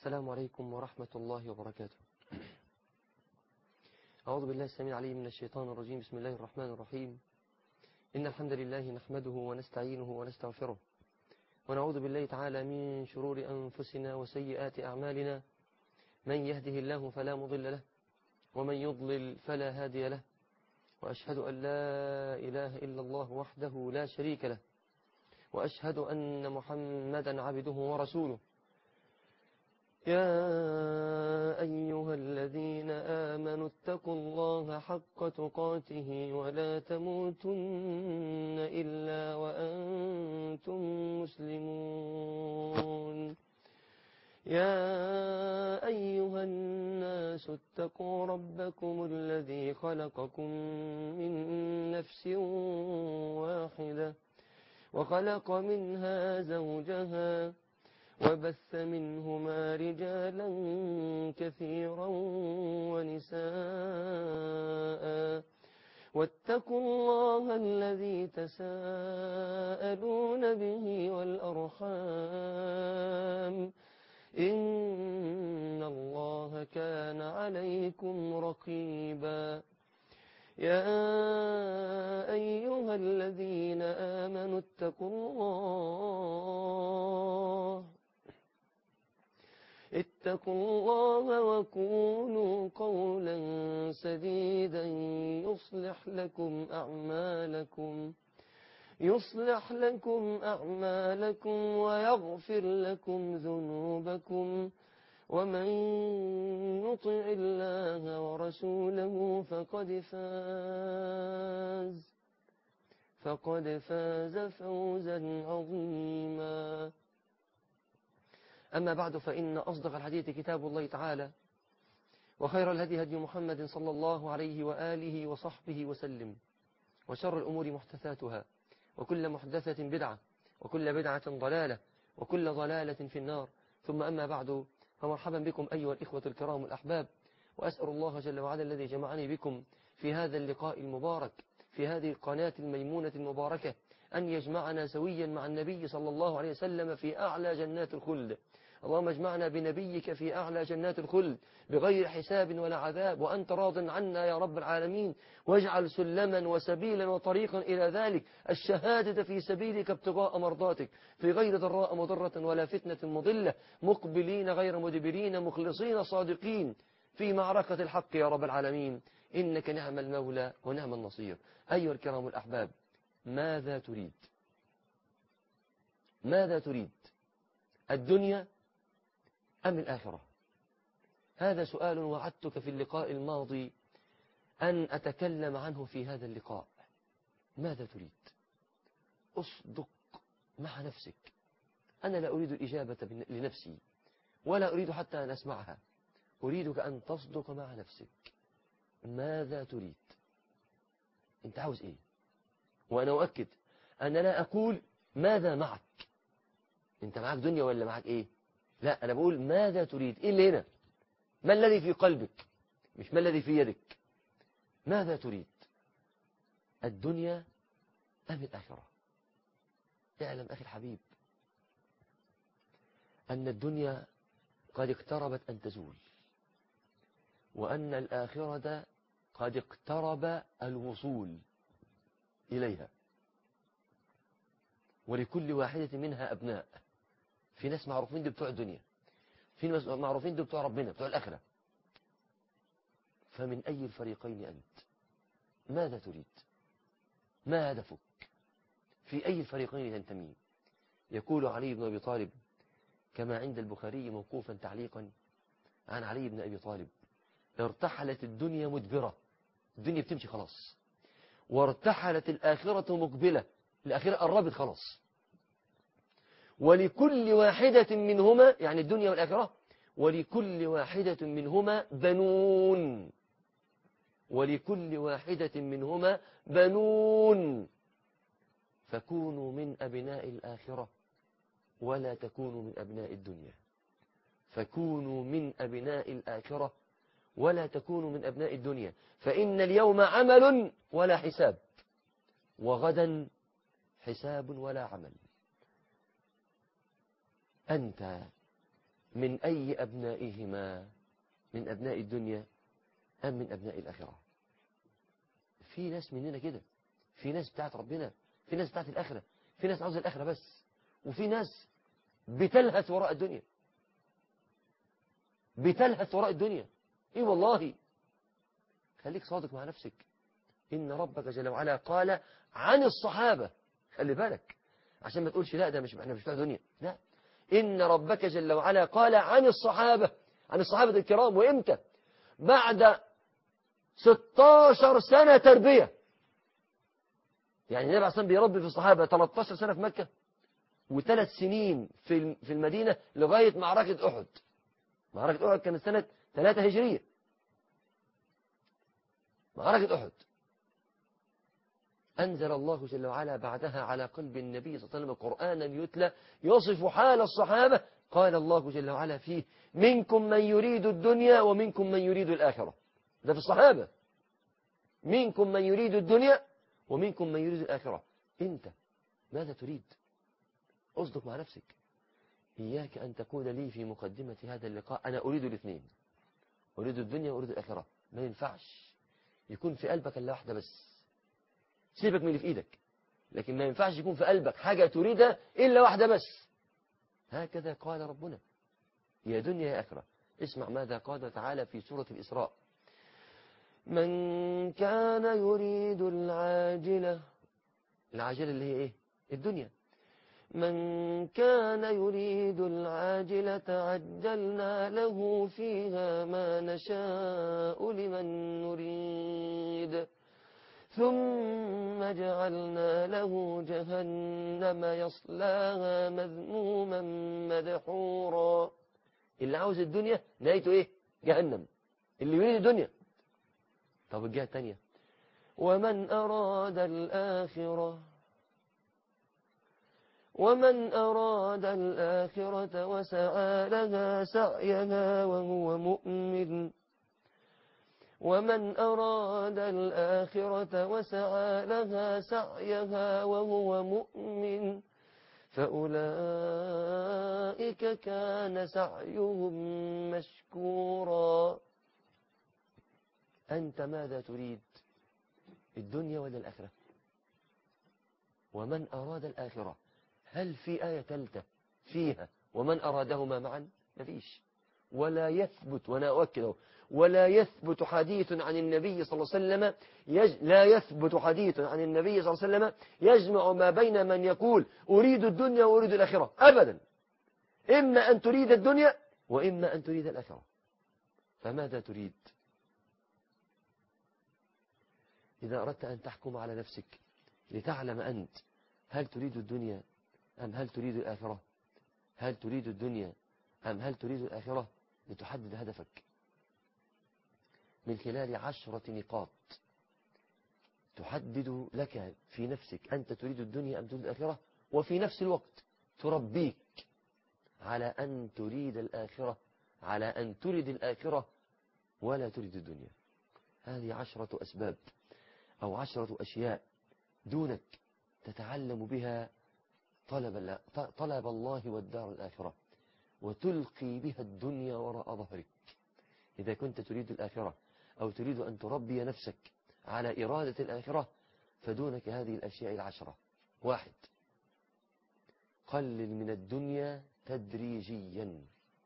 السلام عليكم ورحمة الله وبركاته أعوذ بالله السميع العليم من الشيطان الرجيم بسم الله الرحمن الرحيم إن الحمد لله نحمده ونستعينه ونستغفره ونعوذ بالله تعالى من شرور أنفسنا وسيئات أعمالنا من يهده الله فلا مضل له ومن يضلل فلا هادي له وأشهد أن لا إله إلا الله وحده لا شريك له وأشهد أن محمدا عبده ورسوله يا أيها الذين آمنوا اتقوا الله حق تقاته ولا تموتن إلا وأنتم مسلمون يا أيها الناس اتقوا ربكم الذي خلقكم من نفس واحدة وخلق منها زوجها وبث منهما رجالا كثيرا ونساء واتقوا الله الذي تساءلون به والأرحام إن الله كان عليكم رقيبا يا أيها الذين آمنوا اتقوا الله اتقوا الله وقولوا قولا سديدا يصلح لكم أعمالكم يصلح لكم أعمالكم ويغفر لكم ذنوبكم ومن يطع الله ورسوله فقد فاز فقد فاز فوزا عظيما أما بعد فإن أصدق الحديث كتاب الله تعالى وخير الهدي هدي محمد صلى الله عليه وآله وصحبه وسلم وشر الأمور محدثاتها وكل محدثة بدعة وكل بدعة ضلالة وكل ضلالة في النار ثم أما بعد فمرحبا بكم أيها الإخوة الكرام الأحباب وأسأل الله جل وعلا الذي جمعني بكم في هذا اللقاء المبارك في هذه القناة الميمونة المباركة أن يجمعنا سويا مع النبي صلى الله عليه وسلم في أعلى جنات الخلد اللهم اجمعنا بنبيك في أعلى جنات الخلد بغير حساب ولا عذاب وأنت راض عنا يا رب العالمين واجعل سلما وسبيلا وطريقا إلى ذلك الشهادة في سبيلك ابتغاء مرضاتك في غير ضراء مضرة ولا فتنة مضلة مقبلين غير مدبرين مخلصين صادقين في معركة الحق يا رب العالمين إنك نعم المولى ونعم النصير أيها الكرام الأحباب ماذا تريد ماذا تريد الدنيا أم الآخرة هذا سؤال وعدتك في اللقاء الماضي أن أتكلم عنه في هذا اللقاء ماذا تريد أصدق مع نفسك أنا لا أريد الإجابة لنفسي ولا أريد حتى أن أسمعها أريدك أن تصدق مع نفسك ماذا تريد أنت عاوز إيه وأنا أؤكد أنا لا أقول ماذا معك أنت معك دنيا ولا معك إيه لا أنا بقول ماذا تريد إيه اللي هنا ما الذي في قلبك مش ما الذي في يدك ماذا تريد الدنيا أم الآخرة اعلم أخي الحبيب أن الدنيا قد اقتربت أن تزول وأن الآخرة قد اقترب الوصول إليها ولكل واحدة منها أبناء في ناس معروفين دي بتوع الدنيا في ناس معروفين دي بتوع ربنا بتوع الآخرة فمن أي الفريقين أنت ماذا تريد ما هدفك في أي الفريقين تنتمي يقول علي بن أبي طالب كما عند البخاري موقوفا تعليقا عن علي بن أبي طالب ارتحلت الدنيا مدبرة الدنيا بتمشي خلاص وارتحلت الآخرة مقبلة الآخرة قربت خلاص ولكل واحدة منهما يعني الدنيا والآخرة ولكل واحدة منهما بنون ولكل واحدة منهما بنون فكونوا من أبناء الآخرة ولا تكونوا من أبناء الدنيا فكونوا من أبناء الآخرة ولا تكونوا من أبناء الدنيا فإن اليوم عمل ولا حساب وغدا حساب ولا عمل أنت من أي أبنائهما من أبناء الدنيا أم من أبناء الآخرة في ناس مننا كده في ناس بتاعت ربنا في ناس بتاعت الآخرة في ناس عاوزة الآخرة بس وفي ناس بتلهث وراء الدنيا بتلهث وراء الدنيا ايه والله خليك صادق مع نفسك إن ربك جل وعلا قال عن الصحابة خلي بالك عشان ما تقولش لا ده مش احنا مش بتوع دنيا لا إن ربك جل وعلا قال عن الصحابة عن الصحابة الكرام وإمتى بعد 16 سنة تربية يعني النبي عليه الصلاة بيربي في الصحابة 13 سنة في مكة وثلاث سنين في في المدينة لغاية معركة أحد معركة أحد كانت سنة 3 هجرية معركة أحد أنزل الله جل وعلا بعدها على قلب النبي صلى الله عليه وسلم قرآنا يتلى يصف حال الصحابة قال الله جل وعلا فيه منكم من يريد الدنيا ومنكم من يريد الآخرة ده في الصحابة منكم من يريد الدنيا ومنكم من يريد الآخرة أنت ماذا تريد أصدق مع نفسك إياك أن تقول لي في مقدمة هذا اللقاء أنا أريد الاثنين أريد الدنيا وأريد الآخرة ما ينفعش يكون في قلبك إلا واحدة بس سيبك من اللي في إيدك لكن ما ينفعش يكون في قلبك حاجة تريدها إلا واحدة بس هكذا قال ربنا يا دنيا يا آخرة اسمع ماذا قال تعالى في سورة الإسراء من كان يريد العاجلة العاجلة اللي هي إيه الدنيا من كان يريد العاجلة عجلنا له فيها ما نشاء لمن نريد ثم جعلنا له جهنم يصلاها مذموما مدحورا اللي عاوز الدنيا نهايته ايه جهنم اللي يريد الدنيا طب الجهة الثانية ومن أراد الآخرة ومن أراد الآخرة وسعى لها سعيها وهو مؤمن ومن أراد الآخرة وسعى لها سعيها وهو مؤمن فأولئك كان سعيهم مشكورا أنت ماذا تريد الدنيا ولا الآخرة ومن أراد الآخرة هل في آية ثالثة فيها ومن أرادهما معا مفيش ولا يثبت وأنا أؤكده ولا يثبت حديث عن النبي صلى الله عليه وسلم يج... لا يثبت حديث عن النبي صلى الله عليه وسلم يجمع ما بين من يقول أريد الدنيا وأريد الآخرة أبدا إما أن تريد الدنيا وإما أن تريد الآخرة فماذا تريد إذا أردت أن تحكم على نفسك لتعلم أنت هل تريد الدنيا أم هل تريد الآخرة هل تريد الدنيا أم هل تريد الآخرة لتحدد هدفك من خلال عشرة نقاط تحدد لك في نفسك أنت تريد الدنيا أم تريد الآخرة وفي نفس الوقت تربيك على أن تريد الآخرة على أن تريد الآخرة ولا تريد الدنيا هذه عشرة أسباب أو عشرة أشياء دونك تتعلم بها طلب, طلب الله والدار الآخرة وتلقي بها الدنيا وراء ظهرك إذا كنت تريد الآخرة أو تريد أن تربي نفسك على إرادة الآخرة فدونك هذه الأشياء العشرة واحد قلل من الدنيا تدريجيا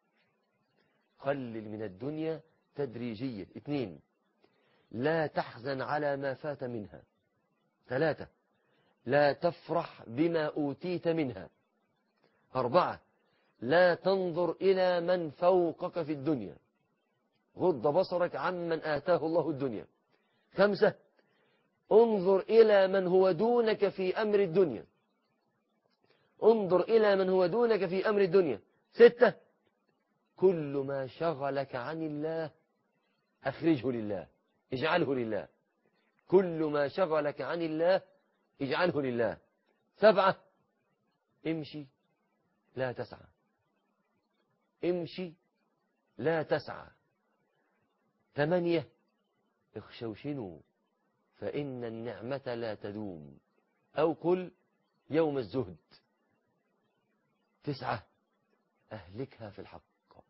قلل من الدنيا تدريجيا اثنين لا تحزن على ما فات منها ثلاثة لا تفرح بما أوتيت منها أربعة لا تنظر إلى من فوقك في الدنيا غض بصرك عمن آتاه الله الدنيا خمسة انظر إلى من هو دونك في أمر الدنيا انظر إلى من هو دونك في أمر الدنيا ستة كل ما شغلك عن الله أخرجه لله اجعله لله كل ما شغلك عن الله اجعله لله سبعة امشي لا تسعى امشي لا تسعى ثمانية اخشوشنوا فإن النعمة لا تدوم أو قل يوم الزهد تسعة أهلكها في الحق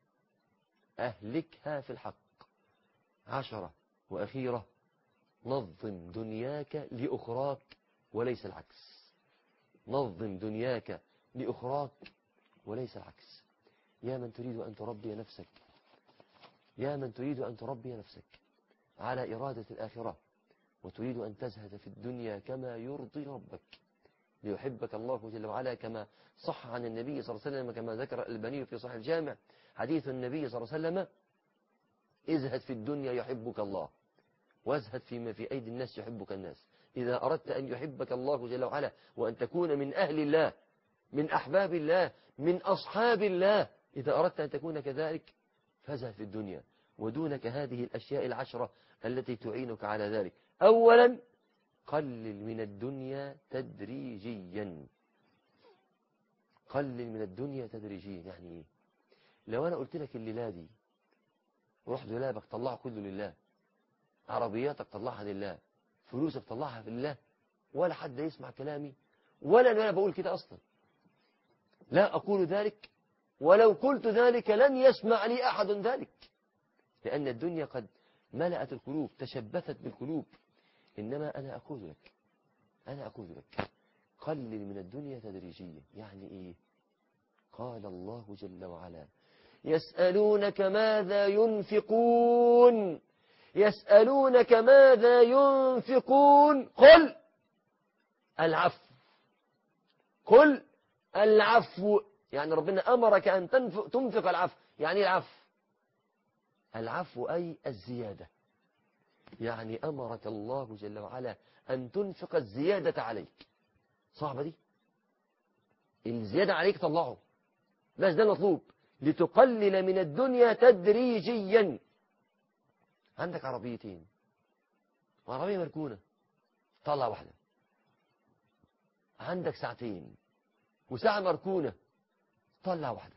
أهلكها في الحق عشرة وأخيرة نظم دنياك لأخراك وليس العكس نظم دنياك لأخراك وليس العكس يا من تريد أن تربي نفسك يا من تريد أن تربي نفسك على إرادة الآخرة وتريد أن تزهد في الدنيا كما يرضي ربك ليحبك الله جل وعلا كما صح عن النبي صلى الله عليه وسلم كما ذكر البني في صحيح الجامع حديث النبي صلى الله عليه وسلم ازهد في الدنيا يحبك الله وازهد فيما في أيدي الناس يحبك الناس إذا أردت أن يحبك الله جل وعلا وأن تكون من أهل الله من أحباب الله من أصحاب الله إذا أردت أن تكون كذلك فازهد في الدنيا ودونك هذه الأشياء العشرة التي تعينك على ذلك أولا قلل من الدنيا تدريجيا قلل من الدنيا تدريجيا يعني ايه لو انا قلت لك الليله دي روح دولابك طلعه كله لله عربياتك طلعها لله فلوسك طلعها في الله ولا حد يسمع كلامي ولا انا بقول كده اصلا لا اقول ذلك ولو قلت ذلك لن يسمع لي احد ذلك لان الدنيا قد ملأت القلوب تشبثت بالقلوب إنما أنا أقول لك أنا أقول لك قلل من الدنيا تدريجيا يعني إيه قال الله جل وعلا يسألونك ماذا ينفقون يسألونك ماذا ينفقون قل العفو قل العفو يعني ربنا أمرك أن تنفق, تنفق العفو يعني العفو العفو أي الزيادة يعني أمرك الله جل وعلا أن تنفق الزيادة عليك صعبة دي الزيادة عليك طلعه بس ده المطلوب لتقلل من الدنيا تدريجيا عندك عربيتين عربية مركونة طلع واحدة عندك ساعتين وساعة مركونة طلع واحدة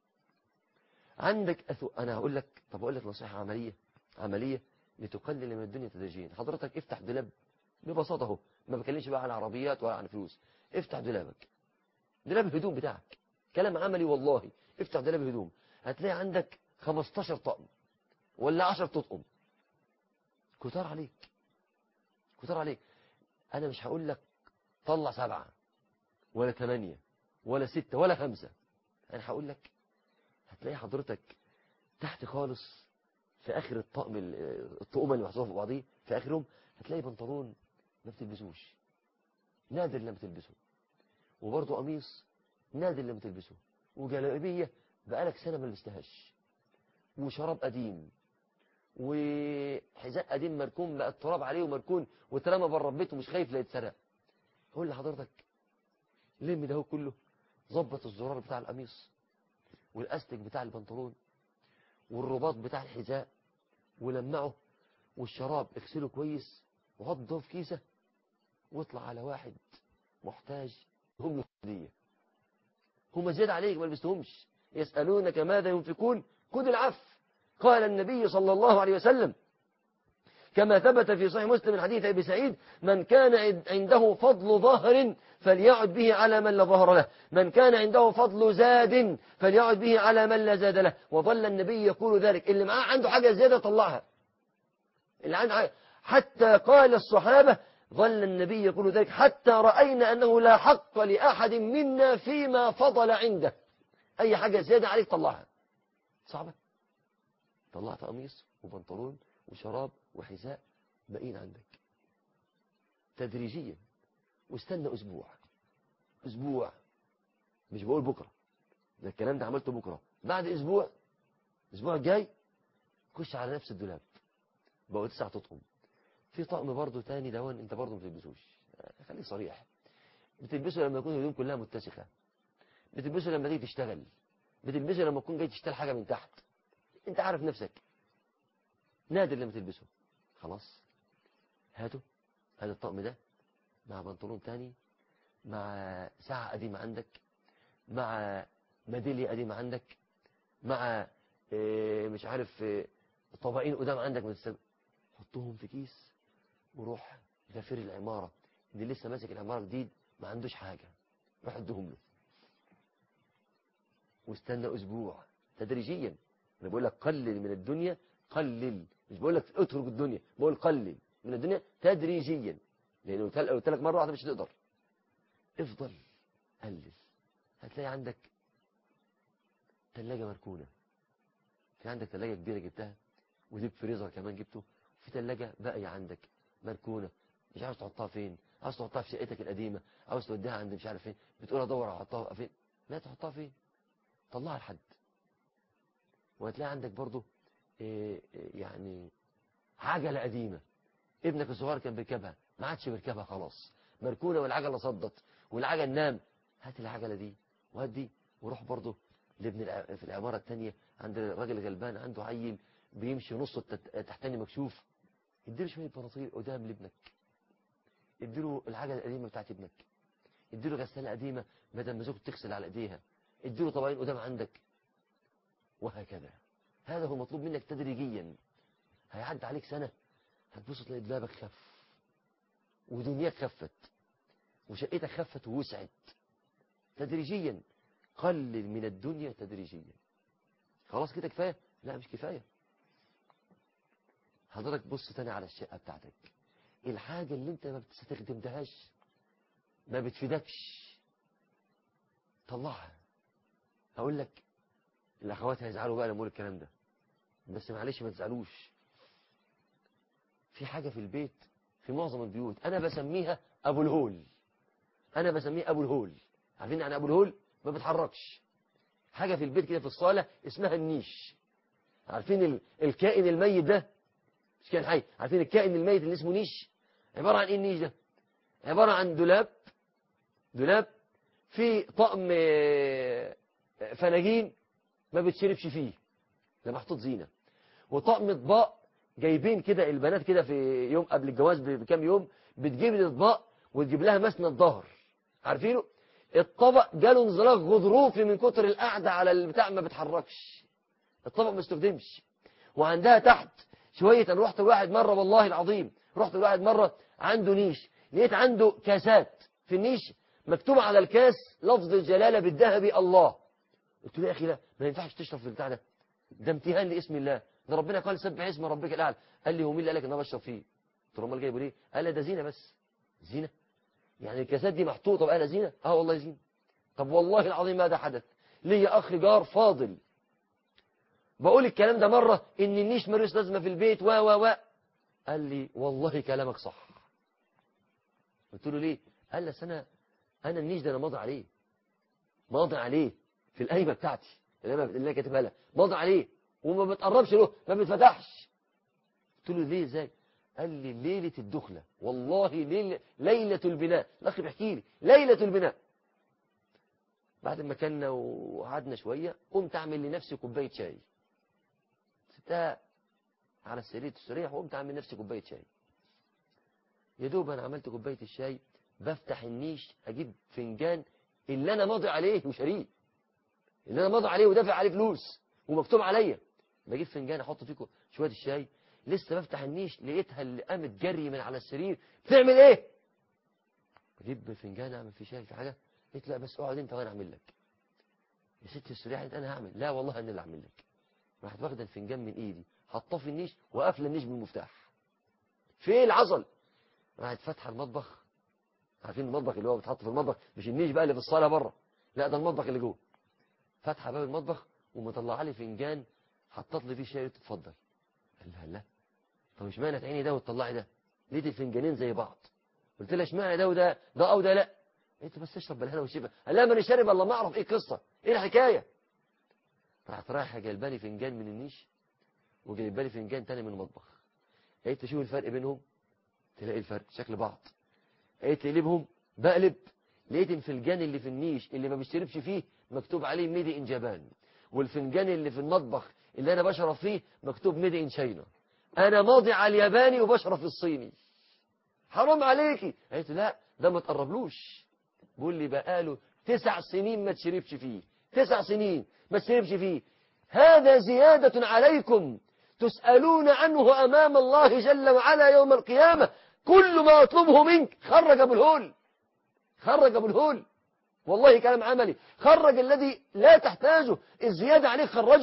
عندك أثو... أنا هقول لك طب أقول لك نصيحة عملية عملية لتقلل من الدنيا تدريجيا حضرتك افتح دولاب ببساطة اهو ما بكلمش بقى عن عربيات ولا عن فلوس افتح دولابك دولاب الهدوم بتاعك كلام عملي والله افتح دولاب الهدوم هتلاقي عندك 15 طقم ولا 10 تطقم كتار عليك كتار عليك انا مش هقول لك طلع سبعة ولا ثمانية ولا ستة ولا خمسة انا هقول لك هتلاقي حضرتك تحت خالص في اخر الطقم الطقمه اللي محطوطه في بعضيه في اخرهم هتلاقي بنطلون ما بتلبسوش نادر لما تلبسه وبرضه قميص نادر لما تلبسه وجلابيه بقالك سنه ما لبستهاش وشراب قديم وحذاء قديم مركون بقى التراب عليه ومركون واترمى بره البيت ومش خايف لا يتسرق قول لحضرتك لم ده كله ظبط الزرار بتاع القميص والاستك بتاع البنطلون والرباط بتاع الحذاء ولمعه والشراب اغسله كويس وحطه في كيسة واطلع على واحد محتاج هم هدية هم زيادة عليك ما لبستهمش يسألونك ماذا ينفقون خذ العف قال النبي صلى الله عليه وسلم كما ثبت في صحيح مسلم من حديث أبي سعيد من كان عنده فضل ظهر فليعد به على من لا ظهر له من كان عنده فضل زاد فليعد به على من لا زاد له وظل النبي يقول ذلك اللي معاه عنده حاجة زيادة طلعها اللي عنده حاجة حتى قال الصحابة ظل النبي يقول ذلك حتى رأينا أنه لا حق لأحد منا فيما فضل عنده أي حاجة زيادة عليك طلعها صعبة طلعت قميص وبنطلون وشراب وحذاء باقيين عندك تدريجيا واستنى أسبوع أسبوع مش بقول بكرة ده الكلام ده عملته بكرة بعد أسبوع الأسبوع الجاي خش على نفس الدولاب بقوا تسع تطقم في طقم برضه تاني دوان انت برضه ما بتلبسوش خليك صريح بتلبسه لما يكون الهدوم كلها متسخة بتلبسه لما تيجي تشتغل بتلبسه لما تكون جاي تشتغل حاجة من تحت انت عارف نفسك نادر لما تلبسه خلاص هاته هذا الطقم ده مع بنطلون تاني مع ساعة قديمة عندك مع ميدالية قديمة عندك مع إيه مش عارف إيه طبقين قدام عندك من السبب حطهم في كيس وروح غفير العمارة اللي لسه ماسك العمارة جديد ما عندوش حاجة روح ادهم له واستنى اسبوع تدريجيا انا بقول لك قلل من الدنيا قلل مش بقول لك اترك الدنيا بقول قلل من الدنيا تدريجيا لانه قلت قلت لك مره واحده مش هتقدر افضل قلل هتلاقي عندك ثلاجه مركونه في عندك ثلاجه كبيره جبتها وديب فريزر كمان جبته في ثلاجه باقيه عندك مركونه مش عاوز تحطها فين عاوز تحطها في شقتك القديمه عاوز توديها عند مش عارف فين بتقول ادور احطها فين لا تحطها فين طلعها لحد وهتلاقي عندك برضه إيه إيه يعني عجله قديمه ابنك الصغير كان بيركبها ما عادش بيركبها خلاص مركونه والعجله صدت والعجل نام هات العجله دي وهات دي وروح برضه لابن الع- في العماره الثانيه عند راجل غلبان عنده عيل بيمشي نصه التت- تحتاني مكشوف اديله شويه بناطيل قدام لابنك اديله العجله القديمه بتاعت ابنك اديله غساله قديمه بدل ما زوجته تغسل على ايديها اديله طبقين قدام عندك وهكذا هذا هو المطلوب منك تدريجيا هيعدي عليك سنه هتبص تلاقي دولابك خف ودنياك خفت وشقتك خفت ووسعت تدريجيا قلل من الدنيا تدريجيا خلاص كده كفايه لا مش كفايه حضرتك بص تاني على الشقه بتاعتك الحاجه اللي انت ما بتستخدمتهاش ما بتفيدكش طلعها هقول لك الاخوات هيزعلوا بقى لما اقول الكلام ده بس معلش ما تزعلوش في حاجه في البيت في معظم البيوت انا بسميها ابو الهول انا بسميه ابو الهول عارفين يعني ابو الهول ما بيتحركش حاجه في البيت كده في الصاله اسمها النيش عارفين ال... الكائن الميت ده مش كائن حي عارفين الكائن الميت اللي اسمه نيش عباره عن ايه النيش ده عباره عن دولاب دولاب فيه طقم آه، فناجين ما بتشربش فيه ده محطوط زينه وطقم اطباق جايبين كده البنات كده في يوم قبل الجواز بكام يوم بتجيب الاطباق وتجيب لها مسند ظهر عارفينه الطبق جاله انزلاق غضروفي من كتر القعده على البتاع ما بتحركش الطبق ما استخدمش وعندها تحت شويه انا رحت لواحد مره والله العظيم رحت لواحد مره عنده نيش لقيت عنده كاسات في النيش مكتوب على الكاس لفظ الجلاله بالذهبي الله قلت له يا اخي لا ما ينفعش تشرب في البتاع ده ده امتهان لاسم الله ده ربنا قال سبح اسم ربك الاعلى قال لي هو مين اللي قال لك ان انا بشرب فيه قلت له امال جايبه ليه قال لي ده زينه بس زينه يعني الكاسات دي محطوطه بقى لها زينه اه والله زينه طب والله العظيم ماذا حدث لي اخ جار فاضل بقول الكلام ده مره ان النيش ملوش لازمه في البيت و و و قال لي والله كلامك صح قلت له ليه قال لي أصل انا انا النيش ده انا ماضي عليه ماضي عليه في القايمه بتاعتي اللي انا اللي أنا كاتبها لها ماضي عليه وما بتقربش له ما بيتفتحش قلت له ليه ازاي قال لي ليله الدخله والله ليله ليله البناء الاخ بيحكي لي ليله البناء بعد ما كنا وقعدنا شويه قمت اعمل لنفسي كوبايه شاي سبتها على السرير تستريح وقمت اعمل لنفسي كوبايه شاي يا دوب انا عملت كوبايه الشاي بفتح النيش اجيب فنجان اللي انا ماضي عليه وشاريه اللي انا ماضي عليه ودافع عليه فلوس ومكتوب عليا بجيب فنجان احط فيه كو- شويه الشاي لسه بفتح النيش لقيتها اللي قامت جري من على السرير بتعمل ايه بجيب فنجان اعمل فيه شاي في حاجه قلت لا بس اقعد انت وانا اعمل لك يا ست السريع قالت انا هعمل لا والله انا اللي اعمل لك راحت واخده الفنجان من ايدي حطاه في النيش وقافله النيش بالمفتاح فين العسل راحت فاتحه المطبخ عارفين المطبخ اللي هو بيتحط في المطبخ مش النيش بقى اللي في الصاله بره لا ده المطبخ اللي جوه فاتحه باب المطبخ ومطلعه لي فنجان حطت لي فيه شاي قلت اتفضل قال لها لا طب اشمعنى تعيني ده وتطلعي ده لقيت الفنجانين زي بعض قلت لها اشمعنى ده وده ده او ده لا قلت بس اشرب بالهنا والشفا قال لا ما انا شارب الا ما اعرف ايه القصه ايه الحكايه راحت رايحه جايبه لي فنجان من النيش وجايبه لي فنجان تاني من المطبخ قالت لي شوف الفرق بينهم تلاقي الفرق شكل بعض قالت لي قلبهم بقلب لقيت الفنجان اللي في النيش اللي ما بشربش فيه مكتوب عليه ميدي ان جابان والفنجان اللي في المطبخ اللي انا بشرب فيه مكتوب ميدي ان شاينا انا ماضي على الياباني وبشرب في الصيني حرام عليكي قالت له لا ده ما تقربلوش بيقول لي بقاله تسع سنين ما تشربش فيه تسع سنين ما تشربش فيه هذا زيادة عليكم تسألون عنه أمام الله جل وعلا يوم القيامة كل ما أطلبه منك خرج أبو الهول خرج أبو الهول والله كلام عملي خرج الذي لا تحتاجه الزيادة عليه خرجه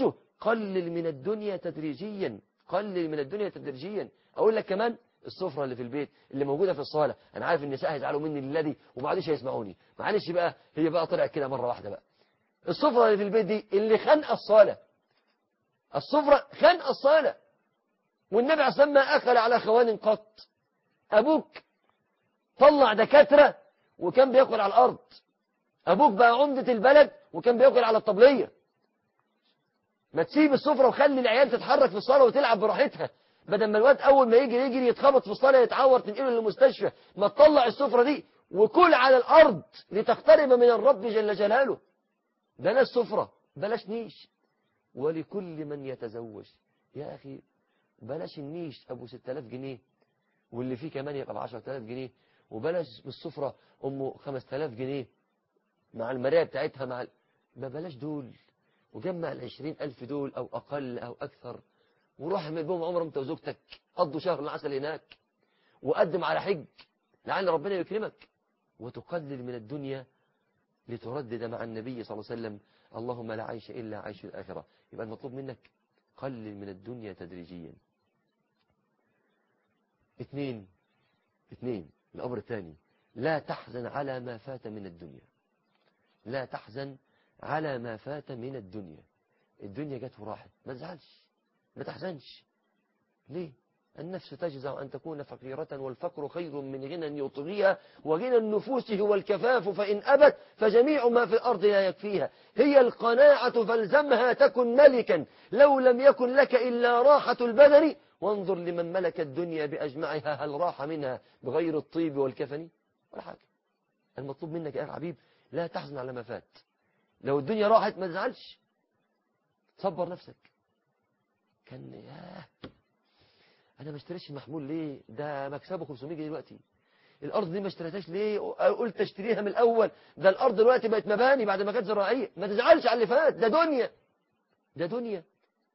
قلل من الدنيا تدريجيا قلل من الدنيا تدريجيا اقول لك كمان السفرة اللي في البيت اللي موجودة في الصالة انا عارف النساء هيزعلوا مني الذي ومعلش هيسمعوني معلش بقى هي بقى طلعت كده مرة واحدة بقى السفرة اللي في البيت دي اللي خنق الصالة السفرة خنق الصالة والنبي عليه الصلاة والسلام ما أكل على خوان قط أبوك طلع دكاترة وكان بياكل على الأرض أبوك بقى عمدة البلد وكان بياكل على الطبلية ما تسيب السفرة وخلي العيال تتحرك في الصالة وتلعب براحتها بدل ما الواد أول ما يجي يجري يتخبط في الصالة يتعور تنقله للمستشفى ما تطلع السفرة دي وكل على الأرض لتقترب من الرب جل جلاله بلاش سفرة بلاش نيش ولكل من يتزوج يا أخي بلاش النيش أبو 6000 جنيه واللي فيه كمان يبقى ب 10000 جنيه وبلاش بالسفرة أمه 5000 جنيه مع المراية بتاعتها مع ال... ما بلاش دول وجمع العشرين ألف دول أو أقل أو أكثر وروح اعمل بهم عمره أنت وزوجتك قضوا شهر العسل هناك وقدم على حج لعل ربنا يكرمك وتقلل من الدنيا لتردد مع النبي صلى الله عليه وسلم اللهم لا عيش إلا عيش الآخرة يبقى المطلوب منك قلل من الدنيا تدريجيا اثنين اثنين الأمر الثاني لا تحزن على ما فات من الدنيا لا تحزن على ما فات من الدنيا الدنيا جت وراحت ما تزعلش ما تحزنش ليه النفس تجزع أن تكون فقيرة والفقر خير من غنى يطغيها وغنى النفوس هو الكفاف فإن أبت فجميع ما في الأرض لا يكفيها هي القناعة فالزمها تكن ملكا لو لم يكن لك إلا راحة البدن وانظر لمن ملك الدنيا بأجمعها هل راح منها بغير الطيب والكفن ولا حاجة المطلوب منك يا حبيب لا تحزن على ما فات لو الدنيا راحت ما تزعلش تصبر نفسك كان ياه انا ما اشتريتش المحمول ليه ده مكسبه 500 جنيه دلوقتي الارض دي ما اشتريتهاش ليه قلت اشتريها من الاول ده الارض دلوقتي بقت مباني بعد ما كانت زراعيه ما تزعلش على اللي فات ده دنيا ده دنيا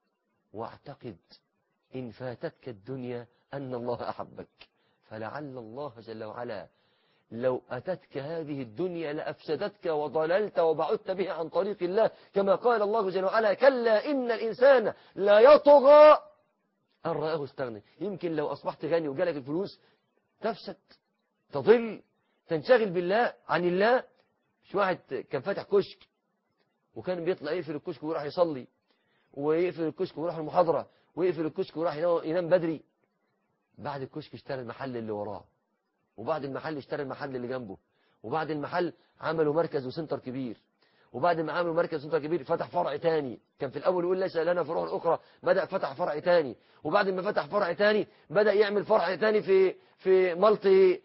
واعتقد ان فاتتك الدنيا ان الله احبك فلعل الله جل وعلا لو أتتك هذه الدنيا لأفسدتك وضللت وبعدت بها عن طريق الله كما قال الله جل وعلا كلا إن الإنسان لا يطغى أن رآه استغنى يمكن لو أصبحت غني وجالك الفلوس تفسد تضل تنشغل بالله عن الله مش واحد كان فاتح كشك وكان بيطلع يقفل الكشك ويروح يصلي ويقفل الكشك ويروح المحاضرة ويقفل الكشك ويروح ينام بدري بعد الكشك اشترى المحل اللي وراه وبعد المحل اشترى المحل اللي جنبه وبعد المحل عملوا مركز وسنتر كبير وبعد ما عملوا مركز وسنتر كبير فتح فرع تاني كان في الأول يقول ليس لنا فروع أخرى بدأ فتح فرع تاني وبعد ما فتح فرع تاني بدأ يعمل فرع تاني في في مالتي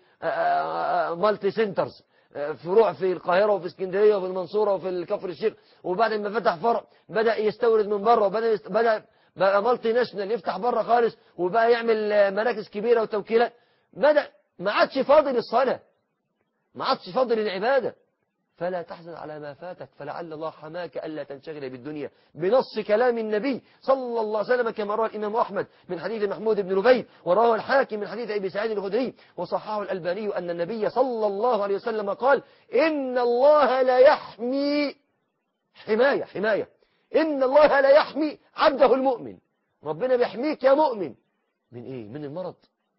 مالتي سنترز فروع في القاهرة وفي اسكندرية وفي المنصورة وفي كفر الشيخ وبعد ما فتح فرع بدأ يستورد من بره وبدأ يست... بدأ بقى مالتي ناشونال يفتح بره خالص وبقى يعمل مراكز كبيرة وتوكيلات بدأ ما عادش فاضل الصلاة ما عادش فاضل العبادة فلا تحزن على ما فاتك فلعل الله حماك ألا تنشغل بالدنيا بنص كلام النبي صلى الله عليه وسلم كما روى الإمام أحمد من حديث محمود بن لبيد ورواه الحاكم من حديث أبي سعيد الخدري وصححه الألباني أن النبي صلى الله عليه وسلم قال إن الله لا يحمي حماية حماية إن الله لا يحمي عبده المؤمن ربنا بيحميك يا مؤمن من إيه من المرض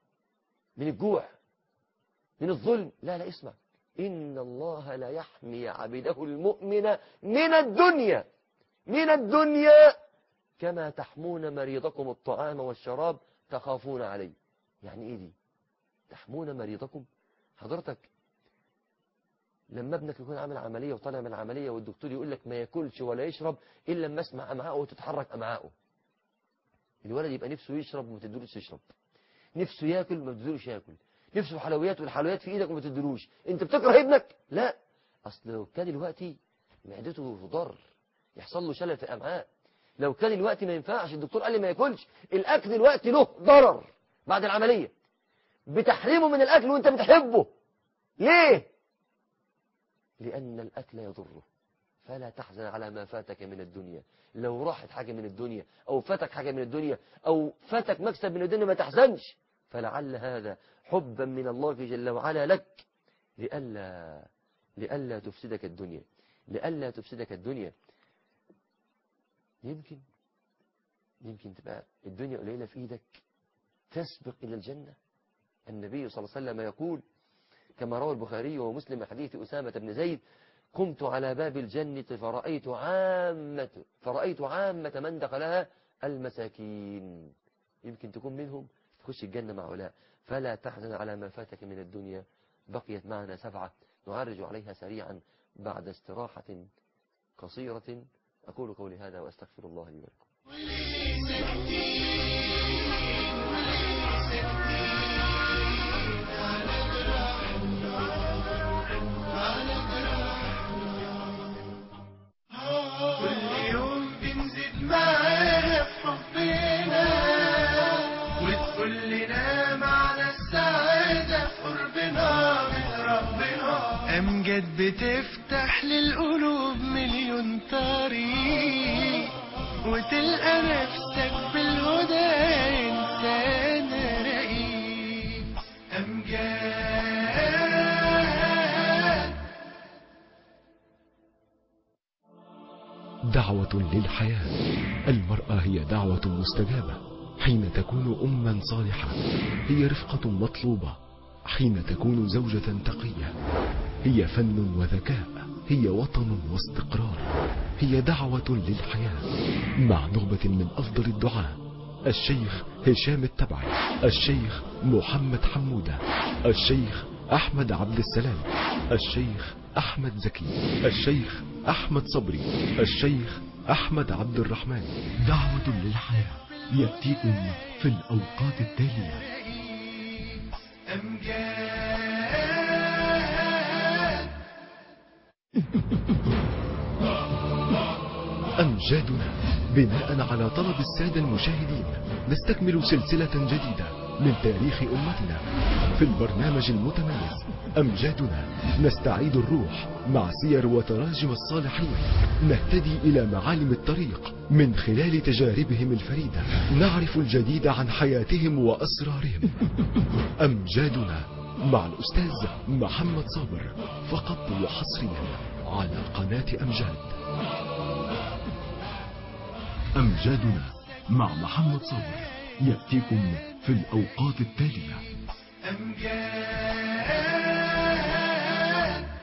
من الجوع من الظلم لا لا اسمع إن الله لا يحمي عبده المؤمن من الدنيا من الدنيا كما تحمون مريضكم الطعام والشراب تخافون عليه يعني إيه دي تحمون مريضكم حضرتك لما ابنك يكون عامل عملية وطالع من العملية والدكتور يقول لك ما ياكلش ولا يشرب إلا لما اسمع أمعاءه وتتحرك أمعاءه الولد يبقى نفسه يشرب وما تدلوش يشرب نفسه ياكل ما تدلوش ياكل نفسه حلويات والحلويات في ايدك وما تدلوش انت بتكره ابنك لا اصل لو كان دلوقتي معدته ضر يحصل له شلل في الامعاء لو كان دلوقتي ما ينفعش الدكتور قال لي ما ياكلش الاكل دلوقتي له ضرر بعد العمليه بتحريمه من الاكل وانت بتحبه ليه لان الاكل يضره فلا تحزن على ما فاتك من الدنيا لو راحت حاجة من الدنيا أو فاتك حاجة من الدنيا أو فاتك مكسب من الدنيا ما تحزنش فلعل هذا حبا من الله جل وعلا لك لئلا لئلا تفسدك الدنيا لئلا تفسدك الدنيا يمكن يمكن تبقى الدنيا قليلة في إيدك تسبق إلى الجنة النبي صلى الله عليه وسلم يقول كما روى البخاري ومسلم من حديث أسامة بن زيد قمت على باب الجنة فرأيت عامة فرأيت عامة من دخلها المساكين يمكن تكون منهم تخش الجنة مع هؤلاء فلا تحزن على ما فاتك من الدنيا بقيت معنا سبعة نعرج عليها سريعا بعد استراحة قصيرة أقول قولي هذا وأستغفر الله لي ولكم كل يوم بنزيد معاها في حبنا وتقول لنا معنى السعادة في قربنا من ربنا أمجد بتفتح للقلوب مليون طريق وتلقى نفسك بالهدى إنسان رقيق أمجاد دعوة للحياة المرأة هي دعوة مستجابة حين تكون أما صالحة هي رفقة مطلوبة حين تكون زوجة تقية هي فن وذكاء هي وطن واستقرار هي دعوة للحياة مع نخبة من أفضل الدعاء الشيخ هشام التبعي الشيخ محمد حمودة الشيخ أحمد عبد السلام الشيخ أحمد زكي الشيخ أحمد صبري الشيخ أحمد عبد الرحمن دعوة للحياة يأتيكم في الأوقات التالية أمجاد أمجادنا بناء على طلب السادة المشاهدين نستكمل سلسلة جديدة من تاريخ أمتنا في البرنامج المتميز أمجادنا نستعيد الروح مع سير وتراجم الصالحين نهتدي إلى معالم الطريق من خلال تجاربهم الفريدة نعرف الجديد عن حياتهم وأسرارهم أمجادنا مع الأستاذ محمد صابر فقط وحصريا على قناة أمجاد أمجادنا مع محمد صابر يأتيكم في الأوقات التالية أمجاد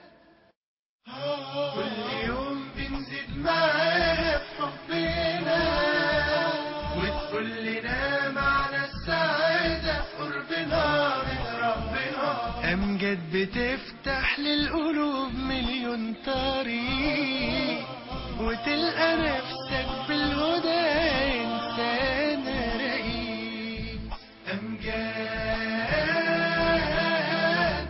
كل يوم بنزيد معاها في حبنا وتقول لنا معنى السعادة في قربنا من ربنا أمجد بتفتح للقلوب مليون طريق وتلقى نفسك بالهدى إنسان رقيق أمجاد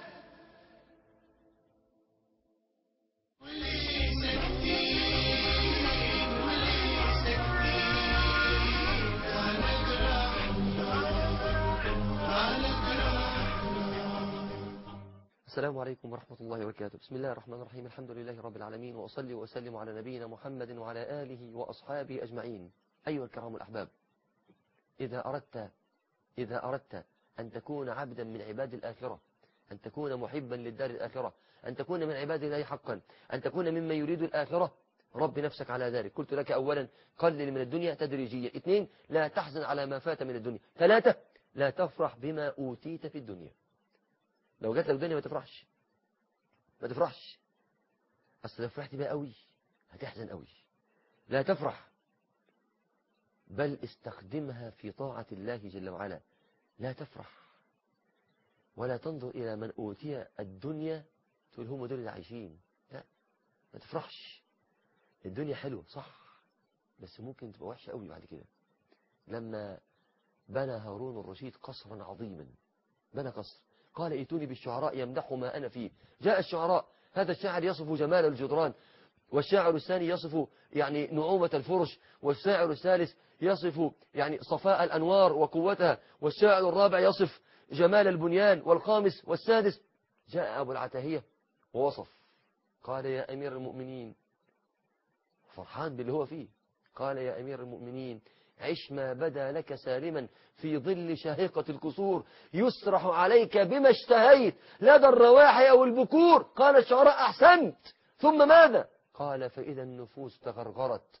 وليه ساكتين وليه ساكتين على جراحنا على جراحنا السلام عليكم ورحمة الله وبركاته بسم الله الرحمن الرحيم الحمد لله رب العالمين وأصلي وأسلم على نبينا محمد وعلى آله وأصحابه أجمعين أيها الكرام الأحباب إذا أردت إذا أردت أن تكون عبدا من عباد الآخرة أن تكون محبا للدار الآخرة أن تكون من عباد الله حقا أن تكون ممن يريد الآخرة رب نفسك على ذلك قلت لك أولا قلل من الدنيا تدريجية اثنين لا تحزن على ما فات من الدنيا ثلاثة لا تفرح بما أوتيت في الدنيا لو جات لك الدنيا ما تفرحش ما تفرحش أصل لو فرحت بها قوي هتحزن قوي لا تفرح بل استخدمها في طاعة الله جل وعلا لا تفرح ولا تنظر إلى من أوتي الدنيا تقول هم دول اللي عايشين لا ما تفرحش الدنيا حلوة صح بس ممكن تبقى وحشة قوي بعد كده لما بنى هارون الرشيد قصرا عظيما بنى قصر قال ائتوني بالشعراء يمدحوا ما أنا فيه جاء الشعراء هذا الشاعر يصف جمال الجدران والشاعر الثاني يصف يعني نعومة الفرش والشاعر الثالث يصف يعني صفاء الأنوار وقوتها والشاعر الرابع يصف جمال البنيان والخامس والسادس جاء أبو العتاهية ووصف قال يا أمير المؤمنين فرحان باللي هو فيه قال يا أمير المؤمنين عش ما بدا لك سالما في ظل شاهقة الكسور يسرح عليك بما اشتهيت لدى الرواحي أو البكور قال الشعراء أحسنت ثم ماذا قال فإذا النفوس تغرغرت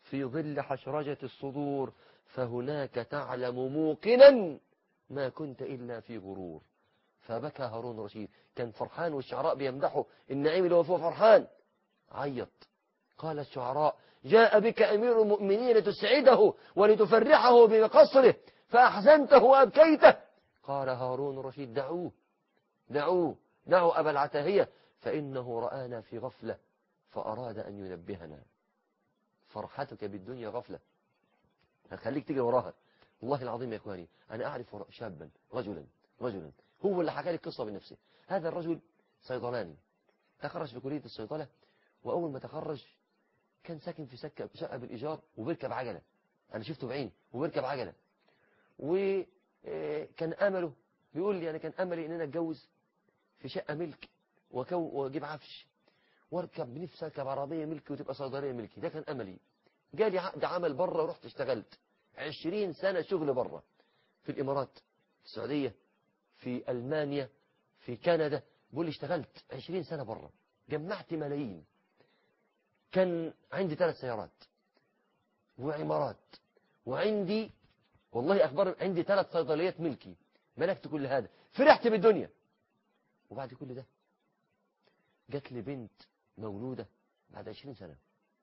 في ظل حشرجة الصدور فهناك تعلم موقنا ما كنت إلا في غرور فبكى هارون رشيد كان فرحان والشعراء بيمدحوا النعيم اللي هو فيه فرحان عيط قال الشعراء جاء بك أمير المؤمنين لتسعده ولتفرحه بقصره فأحزنته وأبكيته قال هارون رشيد دعوه دعوه دعوا أبا العتاهية فإنه رآنا في غفلة فأراد أن ينبهنا فرحتك بالدنيا غفلة هتخليك تجري وراها والله العظيم يا إخواني أنا أعرف شابا رجلا رجلا هو اللي حكى لي القصة بنفسه هذا الرجل صيدلاني تخرج في كلية الصيدلة وأول ما تخرج كان ساكن في سكة شقة بالإيجار وبيركب عجلة أنا شفته بعيني وبيركب عجلة وكان أمله بيقول لي أنا كان أملي إن أنا أتجوز في شقة ملك وكو وأجيب عفش واركب نفسي اركب عربية ملكي وتبقى صيدلية ملكي ده كان أملي جالي عقد عمل بره ورحت اشتغلت عشرين سنة شغل بره في الإمارات في السعودية في ألمانيا في كندا بقول لي اشتغلت عشرين سنة بره جمعت ملايين كان عندي ثلاث سيارات وعمارات وعندي والله أخبار عندي ثلاث صيدليات ملكي ملكت كل هذا فرحت بالدنيا وبعد كل ده جات لي بنت مولودة بعد 20 سنة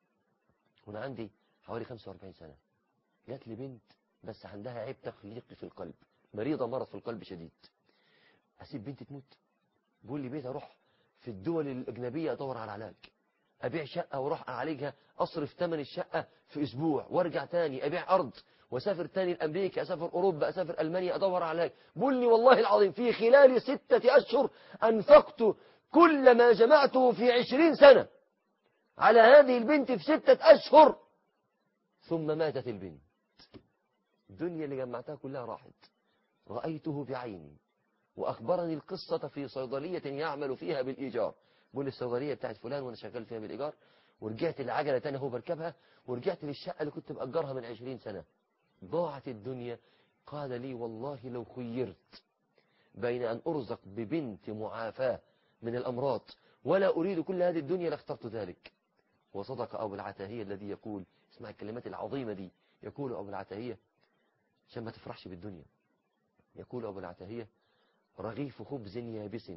وانا عندي حوالي 45 سنة جات لي بنت بس عندها عيب تخليقي في القلب مريضة مرض في القلب شديد أسيب بنتي تموت بيقول لي بيت أروح في الدول الأجنبية أدور على علاج أبيع شقة وأروح أعالجها أصرف ثمن الشقة في أسبوع وارجع تاني أبيع أرض وأسافر تاني لأمريكا أسافر أوروبا أسافر ألمانيا أدور على علاج بيقول لي والله العظيم في خلال ستة أشهر أنفقت كل ما جمعته في عشرين سنة على هذه البنت في ستة أشهر ثم ماتت البنت الدنيا اللي جمعتها كلها راحت رأيته بعيني وأخبرني القصة في صيدلية يعمل فيها بالإيجار بقول الصيدلية بتاعت فلان وأنا شغال فيها بالإيجار ورجعت العجلة تاني هو بركبها ورجعت للشقة اللي كنت بأجرها من عشرين سنة ضاعت الدنيا قال لي والله لو خيرت بين أن أرزق ببنت معافاة من الأمراض ولا أريد كل هذه الدنيا لاخترت ذلك وصدق أبو العتاهية الذي يقول اسمع الكلمات العظيمة دي يقول أبو العتاهية عشان ما تفرحش بالدنيا يقول أبو العتاهية رغيف خبز يابس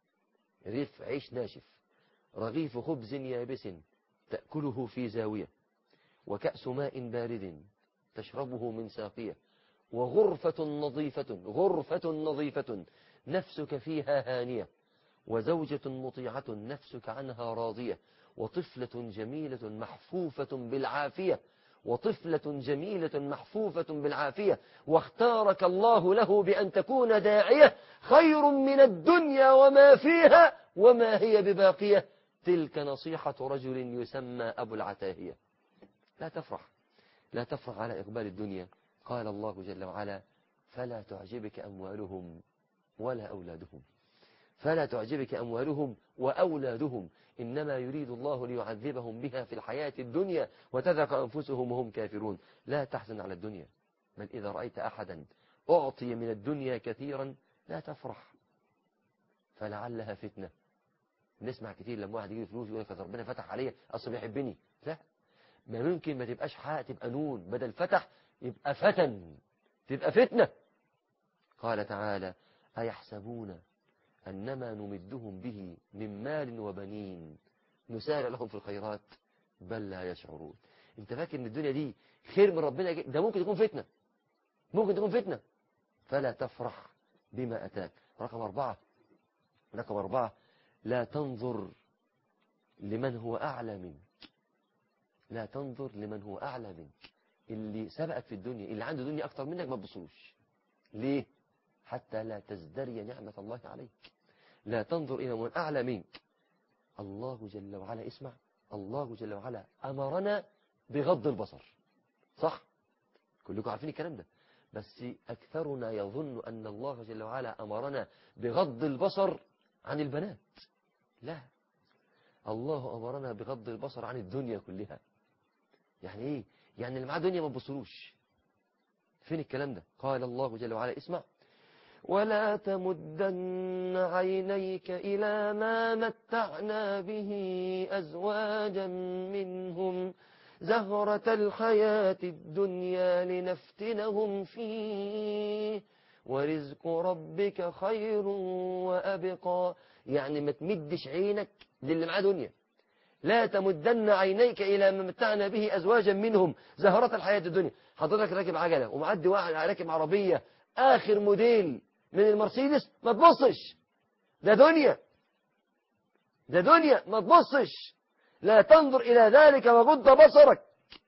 رغيف عيش ناشف رغيف خبز يابس تأكله في زاوية وكأس ماء بارد تشربه من ساقية وغرفة نظيفة غرفة نظيفة نفسك فيها هانية وزوجة مطيعة نفسك عنها راضية وطفلة جميلة محفوفة بالعافية وطفلة جميلة محفوفة بالعافية واختارك الله له بأن تكون داعية خير من الدنيا وما فيها وما هي بباقية تلك نصيحة رجل يسمى أبو العتاهية لا تفرح لا تفرح على إقبال الدنيا قال الله جل وعلا فلا تعجبك أموالهم ولا أولادهم فلا تعجبك أموالهم وأولادهم إنما يريد الله ليعذبهم بها في الحياة الدنيا وتذق أنفسهم وهم كافرون لا تحزن على الدنيا بل إذا رأيت أحدا أعطي من الدنيا كثيرا لا تفرح فلعلها فتنة نسمع كتير لما واحد يجي فلوس يقول لك ربنا فتح عليا أصلا بيحبني لا ما ممكن ما تبقاش حق تبقى نون بدل فتح يبقى فتن تبقى فتنة قال تعالى أيحسبون أنما نمدهم به من مال وبنين نسارع لهم في الخيرات بل لا يشعرون انت فاكر ان الدنيا دي خير من ربنا ده ممكن تكون فتنة ممكن تكون فتنة فلا تفرح بما أتاك رقم أربعة رقم أربعة لا تنظر لمن هو أعلى منك لا تنظر لمن هو أعلى منك اللي سبقك في الدنيا اللي عنده دنيا أكتر منك ما تبصوش ليه حتى لا تزدري نعمة الله عليك لا تنظر إلى من أعلى منك الله جل وعلا اسمع الله جل وعلا أمرنا بغض البصر صح كلكم عارفين الكلام ده بس أكثرنا يظن أن الله جل وعلا أمرنا بغض البصر عن البنات لا الله أمرنا بغض البصر عن الدنيا كلها يعني إيه يعني اللي معاه دنيا ما تبصلوش فين الكلام ده قال الله جل وعلا اسمع ولا تمدن عينيك إلى ما متعنا به أزواجا منهم زهرة الحياة الدنيا لنفتنهم فيه ورزق ربك خير وأبقى يعني ما تمدش عينك للي معاه دنيا لا تمدن عينيك إلى ما متعنا به أزواجا منهم زهرة الحياة الدنيا حضرتك راكب عجلة ومعدي واحد راكب عربية آخر موديل من المرسيدس ما تبصش ده دنيا ده دنيا ما تبصش لا تنظر إلى ذلك وغض بصرك